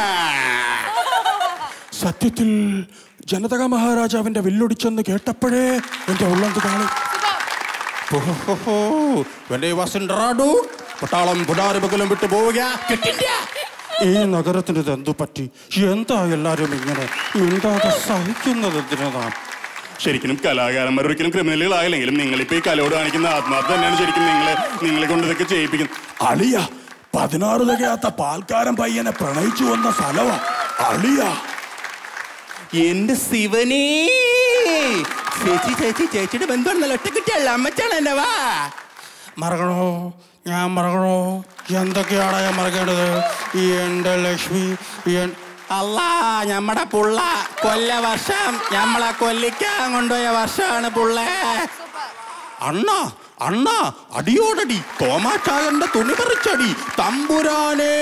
S17: സത്യത്തിൽ ജനതക മഹാരാജാവിന്റെ വില്ലൊടിച്ചെന്ന് കേട്ടപ്പോഴേ എന്റെ ഉള്ളത് കാണി
S10: എന്റെ വസന്തറാടു പട്ടാളം പുടാരിപകലം വിട്ടു പോവുക കിട്ടില്ല ഈ നഗരത്തിന് ഇത് എന്തു പറ്റി എന്താ എല്ലാരും ഇങ്ങനെ മിണ്ടാതെ സഹിക്കുന്നത് എന്തിനാണ്
S24: ശരിക്കും കലാകാരന്മാർ ഒരിക്കലും ക്രിമിനലുകളായില്ലെങ്കിലും നിങ്ങളിപ്പോ ഈ കലയോട് കാണിക്കുന്ന ആത്മാർത്ഥ തന്നെയാണ് ശരിക്കും നിങ്ങളെ നിങ്ങളെ കൊണ്ട് ഇതൊക്കെ ചെയ്യിപ്പിക്കുന്നത്
S17: അളിയ പതിനാറ് തികയാത്ത പാൽക്കാരൻ പയ്യനെ പ്രണയിച്ചു വന്ന സ്ഥലവാ അളിയ
S8: എന്റെ ശിവനേ ചേച്ചി ചേച്ചി ചേച്ചിയുടെ ബന്ധുവാണെന്നല്ല ഒറ്റക്കുറ്റിയല്ല അമ്മച്ചാണ് എന്നെ വാ
S10: മറക്കണോ ഞാൻ മറക്കണോ എന്തൊക്കെയാണ് ഞാൻ മറക്കേണ്ടത് ഈ എൻ്റെ ലക്ഷ്മി എൻ-
S8: അല്ല ഞമ്മടെ പുള്ള കൊല്ല വർഷം ഞമ്മളെ കൊല്ലിക്കാൻ കൊണ്ടുപോയ വർഷമാണ് പുള്ളേ
S10: അണ്ണ അണ്ണ അടിയോടടി തോമാച്ചായന്റെ തുണി പറിച്ചടി തമ്പുരാനേ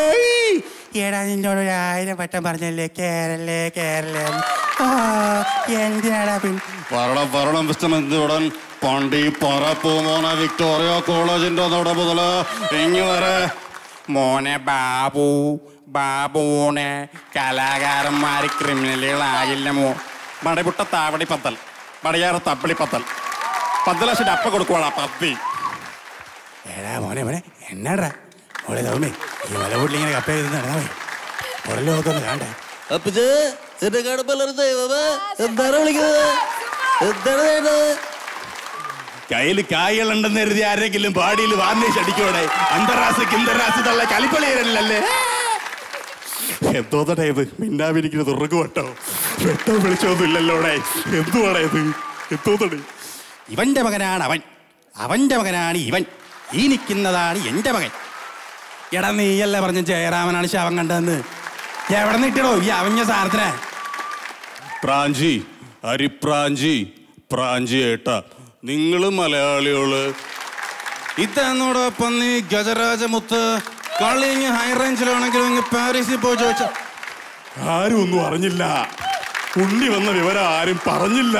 S8: എടാ നിന്നോട് ഒരു ആയിരം വട്ടം പറഞ്ഞല്ലേ കേരളേ കേരളേ ആ, എന്തിനാടാ പിൻ
S17: വരണം വരണം വിസ്റ്റമന്തിയുടൻ പണ്ടി പറപ്പൂമോന വിക്ടോറിയ കോളേജിന്റെ നട മുതല് ഇങ്ങ് വരെ
S10: മോനെ ബാബു ബാബുനെ കലാകാരന്മാര് ക്രിമിനലുകളാകില്ല മോ മടപുട്ട താവടി പത്തൽ മടയാറ തപ്പളി പത്തൽ പത്ത് ലക്ഷം അപ്പ കൊടുക്കുവാടാ പത്തി ഏടാ മോനെ മോനെ എന്നാടാ മോളെ തോമേ ഈ മല വീട്ടിലിങ്ങനെ കപ്പ ചെയ്ത് നടന്നാ മതി പുറലോക്കെ ഒന്ന് കാണണ്ടേ
S21: അപ്പച്ചേ എന്റെ കടപ്പല്ലറ ദൈവമേ എന്താണ് വിളിക്കുന്നത് എന്താണ് വേണ്ടത്
S24: കയ്യിൽ കായകളുണ്ടെന്ന് കരുതി ആരെങ്കിലും പാടിയിൽ വാർന്നേഷ് അടിക്കോടെ അന്തറാസ് കിന്തറാസ് തള്ള കളിപ്പളിയരല്ലേ എന്തോന്നടേ ഇത് മിന്നാവിരിക്കുന്ന തുറക്കു വട്ടോ വെട്ടോ വിളിച്ചൊന്നും ഇല്ലല്ലോടെ എന്തുവാടേ ഇത് എന്തോന്നടേ
S10: ഇവന്റെ മകനാണ് അവൻ അവന്റെ മകനാണ് ഇവൻ ഈ നിൽക്കുന്നതാണ് എന്റെ മകൻ എടാ നീയല്ലേ പറഞ്ഞ ജയറാമനാണ് ശവം കണ്ടതെന്ന് എവിടെ നിട്ടിടോ ഈ അവഞ്ഞ സാധനത്തിനെ
S17: പ്രാഞ്ചി അരിപ്രാഞ്ചി പ്രാഞ്ചി ഏട്ട നിങ്ങള് മലയാളികള്
S10: ഇതെന്നോടൊപ്പം നീ ഗജരാജമുത്ത് കളി ഇങ്ങ് ഹൈ റേഞ്ചിലാണെങ്കിലും ഇങ്ങ് പാരീസിൽ പോയി ചോദിച്ച
S24: ആരും ഒന്നും അറിഞ്ഞില്ല ഉണ്ണി വന്ന വിവരം ആരും പറഞ്ഞില്ല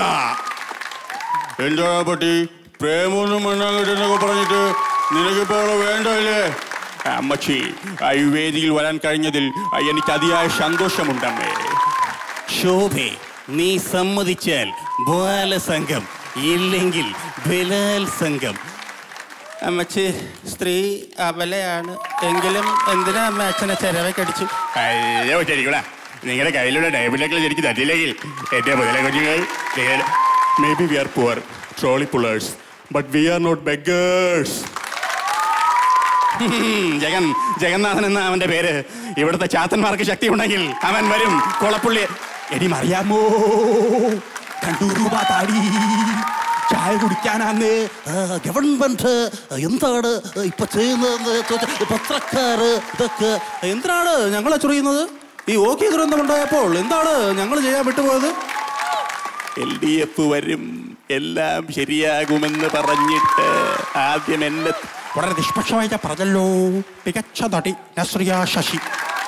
S17: എന്താ പറ്റി പ്രേമൊന്നും മണ്ണാങ്കട്ടെന്നൊക്കെ പറഞ്ഞിട്ട് നിനക്കിപ്പോ അവളെ വേണ്ടല്ലേ
S24: അമ്മച്ചി ആ ഈ വേദിയിൽ വരാൻ കഴിഞ്ഞതിൽ ആ, എനിക്ക് അതിയായ സന്തോഷമുണ്ടമ്മേ
S10: ശോഭെ നീ സമ്മതിച്ചാൽ ബാലസംഘം ഇല്ലെങ്കിൽ ബലാത്സംഘം അമ്മച്ചി സ്ത്രീ അബലയാണ് എങ്കിലും എന്തിനാ അമ്മ അച്ഛനെ ചെലവൊക്കെ
S24: അയ്യോ ശരിക്കൂടാ നിങ്ങളുടെ കയ്യിലുള്ള ഡയബിലൊക്കെ ശരിക്കും തട്ടില്ലെങ്കിൽ എന്റെ മുതലെ കുഞ്ഞുങ്ങൾ may be we are poor trolley pullers but we are not beggars
S10: ഉം, ജഗൻ ജഗന്നാഥൻ എന്ന അവന്റെ പേര് ഇവിടുത്തെ ചാത്തന്മാർക്ക് ശക്തി ഉണ്ടെങ്കിൽ അവൻ വരും കൊളപ്പുള്ളി എടി അറിയാമോ രണ്ടു രൂപ താടി ചായ കുടിക്കാനാന്ന് ഗവൺമെന്റ് എന്താണ് ഇപ്പൊ ചെയ്യുന്നതെന്ന് ചോദിച്ച പത്രക്കാര് ഇതൊക്കെ എന്തിനാണ് ഞങ്ങളെ ചൊറിയുന്നത് ഈ ഓക്കെ ദുരന്തം ഉണ്ടായപ്പോൾ എന്താണ് ഞങ്ങൾ ചെയ്യാൻ വിട്ടുപോയത് എൽ ഡി എഫ് വരും എല്ലാം ശരിയാകുമെന്ന് പറഞ്ഞിട്ട് ആദ്യം എന്നെ വളരെ നിഷ്പക്ഷമായി പറഞ്ഞല്ലോ മികച്ച നടി നസ്രിയ ശശി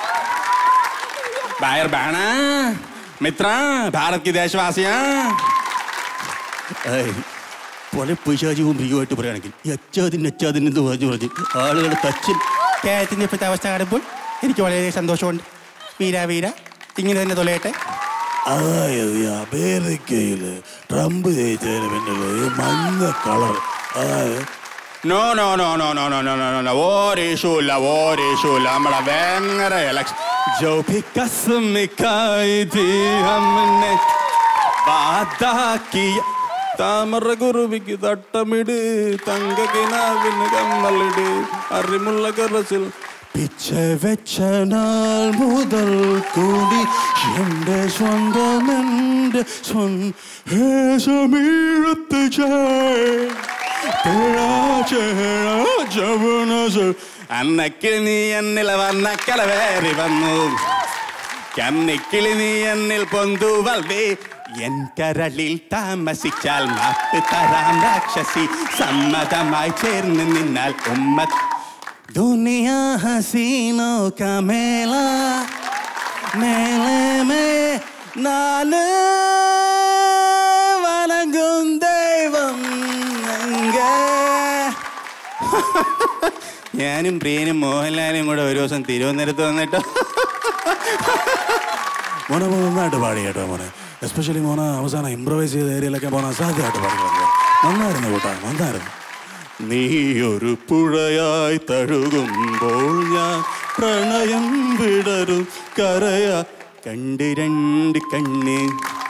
S10: ബായർ ബാണ മിത്ര ഭാരത് കി ദേശവാസിയാ ഏയ്, പല പൈശാചികവും ഭീകമായിട്ട് പറയുകയാണെങ്കിൽ ഈ അച്ചാതിന് അച്ചാതിന് എന്ന് പറഞ്ഞു പറഞ്ഞ് ആളുകൾ തച്ചിൽ കേരളത്തിൻ്റെ ഇപ്പോഴത്തെ അവസ്ഥ കാണുമ്പോൾ എനിക്ക് വളരെ സന്തോഷമുണ്ട് വീര വീര ഇങ്ങനെ തന്നെ തൊലയട്ടെ
S21: അതായത് ഈ അമേരിക്കയില് ട്രംപ് ജയിച്ചതിന് പിന്നില് ഈ മഞ്ഞ കളർ അതായത്
S10: no no no no no no no no no no ഒരു ഇഷ്യൂ ഇല്ല ഒരു ഇഷ്യൂ ഇല്ല നമ്മുടെ ഭയങ്കര ഇലക്ഷൻ जो भी कसम खाई थी हमने वादा किया താമര കുറുവിക്ക് തട്ടമിട് തങ്ക കിനാവിന് കമ്മലിട് അറിമുള്ള കറസിൽ പിച്ച വെച്ച നാൾ മുതൽ കൂടി എന്റെ സ്വന്തം എന്റെ സ്വന്തമീഴത്ത് അന്നക്കിളി നീ എന്നിൽ വന്ന കലവേറി വന്നു കന്നിക്കിളി നീ എന്നിൽ പൊന്തു വൽവേ എൻ കരളിൽ താമസിച്ചാൽ മാപ്പ് തരാം രാക്ഷസി സമ്മതമായി ചേർന്ന് നിന്നാൽ ഉമ്മ ദുനിയാ ഹസീനോ കമേല മേലെ മേ നാല് വണങ്ങും ദൈവം എങ്കേ ഞാനും പ്രിയനും മോഹൻലാലും കൂടെ ഒരു ദിവസം തിരുവനന്തപുരത്ത് വന്നിട്ട്
S21: മോനെ മോനെ നന്നായിട്ട് പാടി കേട്ടോ മോനെ എസ്പെഷ്യലി മോനെ അവസാനം ഇംപ്രവൈസ് ചെയ്ത ഏരിയയിലൊക്കെ മോനെ അസാധ്യമായിട്ട് പാടി കളഞ്ഞു. നന്നായിരുന്നു കൂട്ടാ നന്നായിരുന്നു
S10: നീ ഒരു പുഴയായി തഴുകുമ്പോൾ ഞാൻ പ്രണയം വിടരും കരയ കണ്ട് രണ്ട് കണ്ണ്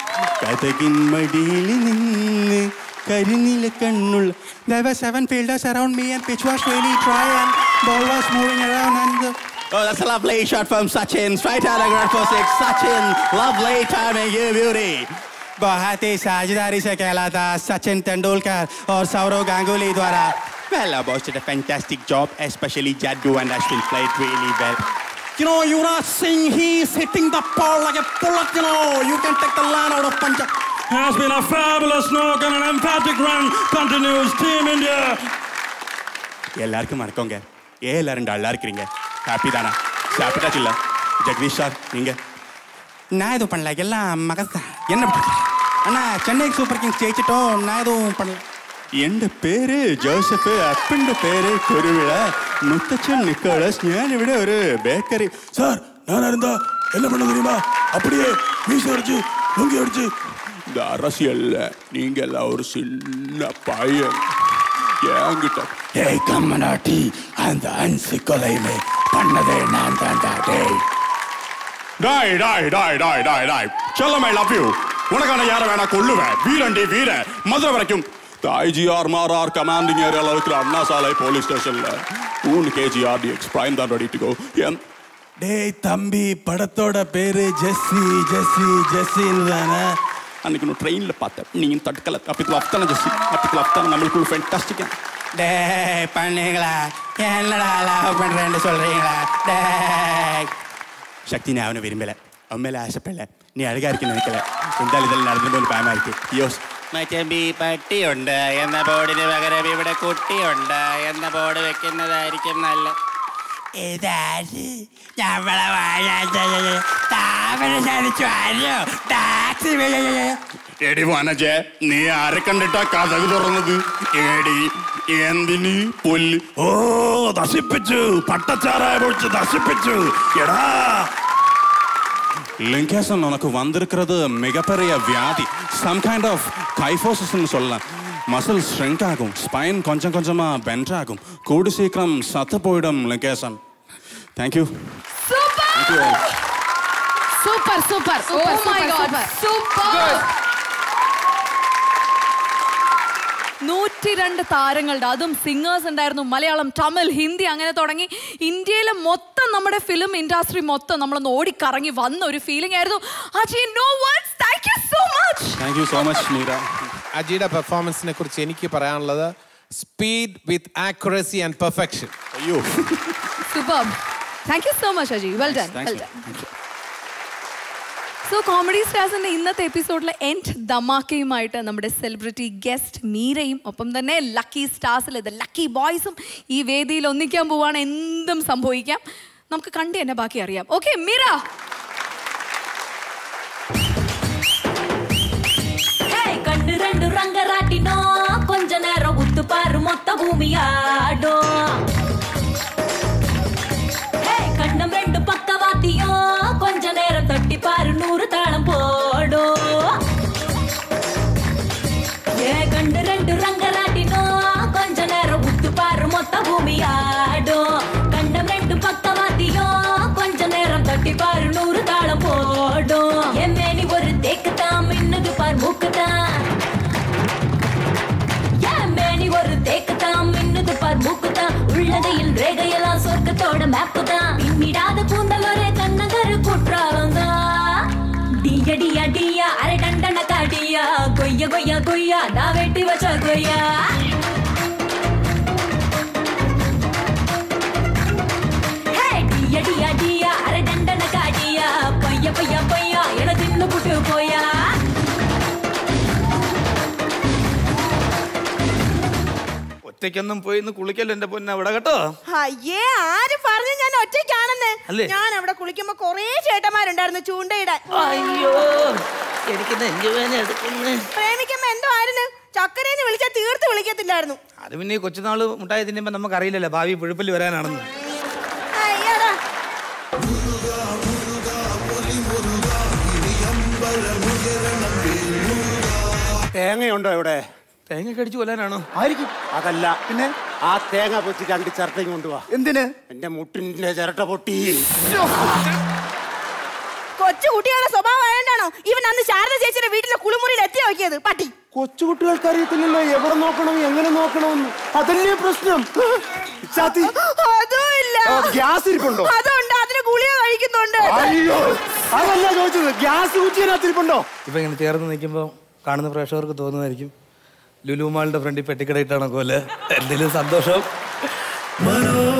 S10: കഥകിൻ മടിയിൽ നിന്ന് കരിനില കണ്ണുള്ള
S8: There were seven fielders around me and pitch was really dry and ball was moving around and the
S10: Oh, that's a lovely shot from Sachin. Straight out of ground for six. Sachin, lovely timing, you beauty.
S8: बहुत ही साझेदारी से खेला था सचिन तेंदुलकर और सौरव गांगुली द्वारा
S10: Well, our boys did a fantastic job, especially Jaddu and Ashwin played really well. You know, Yuvraj Singh, he's hitting the ball like a bullet, you know. You can take the line out of Punjab.
S25: Has been a fabulous knock and an emphatic run. Continues Team India.
S10: எல்லாருக்கும் வணக்கங்க ஏ எல்லாரும் டல்லா இருக்கிறீங்க happy தானா சாப்பிட்டாச்சுல்ல Jagadish sir நீங்க
S8: நான் எதுவும் பண்ணல எல்லாம் மகன் தான் என்ன பண்றது? அண்ணா சென்னை சூப்பர் கிங்ஸ் ஜெயிச்சிட்டோம் நான் எதுவும் பண்ணல
S10: എന്റെ പേര് ജോസഫ് അപ്പന്റെ പേര് കുരുവിള മുത്തച്ഛൻ നിക്കോളസ് ഞാൻ ഇവിടെ ഒരു ബേക്കറി
S21: സാർ ഞാനാ இருந்தா என்ன பண்ண தெரியுமா அப்படியே மீச அடிச்சு லுங்கி அடிச்சு
S10: இந்த அரசியல்ல நீங்க எல்லாம் ஒரு சின்ன பையன் என்கிட்ட
S21: ஏய் கம்மனாட்டி அந்த அன்சு கொலையுமே பண்ணதே நான் தான்டா டேய்
S10: டாய் டாய் டாய் டாய் டாய் டாய் செல்லம் ஐ லவ் யூ உனக்கான யாரை வேணா கொள்ளுவேன் வீரண்டி வீர மதுரை வரைக்கும் ஐஜிஆர் மாறார் கமாண்டிங் ஏரியாவில் இருக்கிற அண்ணா சாலை போலீஸ் ஸ்டேஷன்ல மூணு கேஜிஆர் டிஎக்ஸ் பிரைம் தான் ரெடி டு கோ என்
S21: டேய் தம்பி படத்தோட பேரு ஜெஸ்ஸி ஜெஸ்ஸி ஜெஸ்ஸின்னு தானே
S10: அன்னைக்கு நான் ட்ரெயினில் பார்த்தேன் நீங்கள் தட்டுக்கல அப்பத்தில் அப்தான ஜெஸ்ஸி அப்பத்தில் அப்தான நம்மளுக்குள்ள ஃபேன்டாஸ்டிக்கா
S8: டேய் பண்ணீங்களா என்னடா லவ் பண்றேன்னு சொல்றீங்களா டேய்
S10: ശക്തി ഞാൻ അവനെ വരുമ്പല അമ്മേല ആശപ്പെടല നീ അഴകായിരിക്കും നിനക്കല എന്തായാലും ഇതെല്ലാം നടന്നു പോകുന്ന പാമായിരിക്കും യോസ്
S9: മച്ചമ്പി പട്ടിയുണ്ട് എന്ന ബോർഡിന് പകരം ഇവിടെ കുട്ടിയുണ്ട് എന്ന ബോർഡ് വെക്കുന്നതായിരിക്കും നല്ല
S8: ഇതാര് നമ്മളെ വാഴാൻ താമര ചതിച്ചു ആരോ ടാക്സി
S10: എടി വനജെ നീ ആരെ കണ്ടിട്ടാ കഥക് തുറന്നത് എടി എന്തിന് പൊല്ല്
S21: ഓ നശിപ്പിച്ചു പട്ടച്ചാറായ പൊളിച്ച് നശിപ്പിച്ചു എടാ
S10: லிங்கேசன் உனக்கு வந்திருக்கிறது மிகப்பெரிய வியாதி சம் கைண்ட் ஆஃப் கைஃபோசிஸ்ன்னு சொல்லலாம் மசில் ஸ்ட்ரெங்க் ஆகும் ஸ்பைன் கொஞ்சம் கொஞ்சமா பெண்ட் ஆகும் கூடி சீக்கிரம் சத்து போயிடும் Lingesan thank you thank you
S12: super super
S2: Oh my God, super. നൂറ്റി രണ്ട് താരങ്ങളുടെ അതും സിംഗേഴ്സ് ഉണ്ടായിരുന്നു മലയാളം തമിഴ് ഹിന്ദി അങ്ങനെ തുടങ്ങി ഇന്ത്യയിലെ മൊത്തം നമ്മുടെ ഫിലിം ഇൻഡസ്ട്രി മൊത്തം നമ്മളൊന്ന് ഓടിക്കറങ്ങി വന്ന ഒരു ഫീലിംഗ് ആയിരുന്നു Aji no words thank you so much
S24: thank you so much Meera
S3: അജിയുടെ പെർഫോമൻസിനെ കുറിച്ച് എനിക്ക് പറയാനുള്ളത് speed with accuracy and perfection
S24: അയ്യോ
S2: super thank you so much Aji well done
S24: thank
S2: well
S24: you
S2: done so comedy സ്റ്റാർസിന്റെ ഇന്നത്തെ എപ്പിസോഡിലെ എൻഡ് ധമാക്കയുമായിട്ട് നമ്മുടെ സെലിബ്രിറ്റി ഗസ്റ്റ് മീരയും ഒപ്പം തന്നെ ലക്കി സ്റ്റാർസിൽ ഇത് ലക്കി ബോയ്സും ഈ വേദിയിൽ ഒന്നിക്കാൻ പോവാണ് എന്തും സംഭവിക്കാം നമുക്ക് കണ്ടു തന്നെ ബാക്കി അറിയാം ഓക്കെ മീര
S4: ஹேய், கண்ணு ரெண்டு ரங்கராட்டினோம் கொஞ்ச நேரம் உத்து பாரு மொத்த பூமி ஆடும் ஹேய், கண்ணம் ரெண்டு பக்கவாத்தியும் கொஞ்ச நேரம் தட்டி பாரு நூறு தாளம் போடும் ஏ கண்ணு ரெண்டு ரங்கராட்டினோம் கொஞ்ச நேரம் உத்து பாரு மொத்த பூமி ஆடும் கண்ணம் ரெண்டு பக்கவாத்தியும் கொஞ்ச நேரம் தட்டி பாரு நூறு தாளம் போடும் என் மேனி ஒரு தேக்கு தான் மின்னுது பார் மூக்கு தான் என் மேனி ஒரு தேக்கு தான் மின்னுது பார் மூக்கு தான் உள்ளதையில் ரேகையெல்லாம் சொர்க்கத்தோட மேப்பு தான் பின்னிடாத கூந்தல் ஒரே கண்ணகரு குற்றாலம் தான் டியடியா டியா அரை டண்டன காடியா கொய்ய கொய்யா கொய்யா நான் வெட்டி வச்ச கொய்யா ஹே, டியா டியா டியா அரை டண்டன காடியா பைய பைய பையா என தின்னு புட்டு போயா
S6: ഒറ്റയ്ക്കൊന്നും പോയി ഇന്ന് കുളിക്കല്ലോ എന്റെ പൊന്നെ അവിടെ കേട്ടോ
S5: അയ്യേ ആര് പറഞ്ഞു ഞാൻ ഒറ്റയ്ക്കാണെന്ന്
S6: അല്ലേ?
S5: ഞാൻ അവിടെ കുളിക്കുമ്പോ കൊറേ ചേട്ടന്മാരുണ്ടായിരുന്നു ചൂണ്ടയിടാൻ
S6: അയ്യോ എനിക്ക് നെഞ്ചുവേന എടുക്കുന്നു
S5: പ്രേമിക്കുമ്പോ എന്തോ ആയിരുന്നു ചക്കരേന്ന് വിളിച്ചാൽ തീർത്ത് വിളിക്കത്തില്ലായിരുന്നു
S6: അത് പിന്നെ ഈ കൊച്ചുനാള് മുട്ടായി തിന്നുമ്പോ നമുക്ക് അറിയില്ലല്ലോ ഭാവി പുഴുപ്പല് വരാനാണെന്ന്
S5: അയ്യടാ
S10: തേങ്ങയുണ്ടോ ഇവിടെ
S6: തേങ്ങ കടിച്ചു കൊല്ലാനാണോ
S10: ആയിരിക്കും അതല്ല പിന്നെ ആ തേങ്ങ പൊത്തി രണ്ട് ചിരട്ടയും കൊണ്ടുപോവാ
S6: എന്തിന്
S10: എന്റെ മുട്ടിന്റെ ചിരട്ട പൊട്ടി
S5: കൊച്ചു കുട്ടികളുടെ സ്വഭാവം ആയതുകൊണ്ടാണോ ഇവൻ അന്ന് ശാരദ ചേച്ചിയുടെ വീട്ടിലെ കുളിമുറിയിൽ എത്തി നോക്കിയത് പട്ടി
S10: കൊച്ചുകുട്ടികൾക്ക് അറിയത്തില്ലല്ലോ എവിടെ നോക്കണം എങ്ങനെ നോക്കണമെന്ന് അതല്ലേ പ്രശ്നം ചാത്തി
S5: അതുമില്ല
S10: ആ, ഗ്യാസ് ഇരിപ്പുണ്ടോ?
S5: അതുണ്ട് അതിന് ഗുളിക കഴിക്കുന്നുണ്ട്
S10: അയ്യോ അതല്ല ചോദിച്ചത് ഗ്യാസ് കുറ്റിയതിനകത്തിരിപ്പുണ്ടോ
S6: ഇപ്പൊ ഇങ്ങനെ ചേർന്ന് നിൽക്കുമ്പോ കാണുന്ന പ്രേക്ഷകർക്ക് തോന്നുമായിരിക്കും ലുലുമാളിന്റെ ഫ്രണ്ടിൽ പെട്ടിക്കടയിട്ടാണോ പോലെ എന്തെങ്കിലും സന്തോഷം
S11: മനോ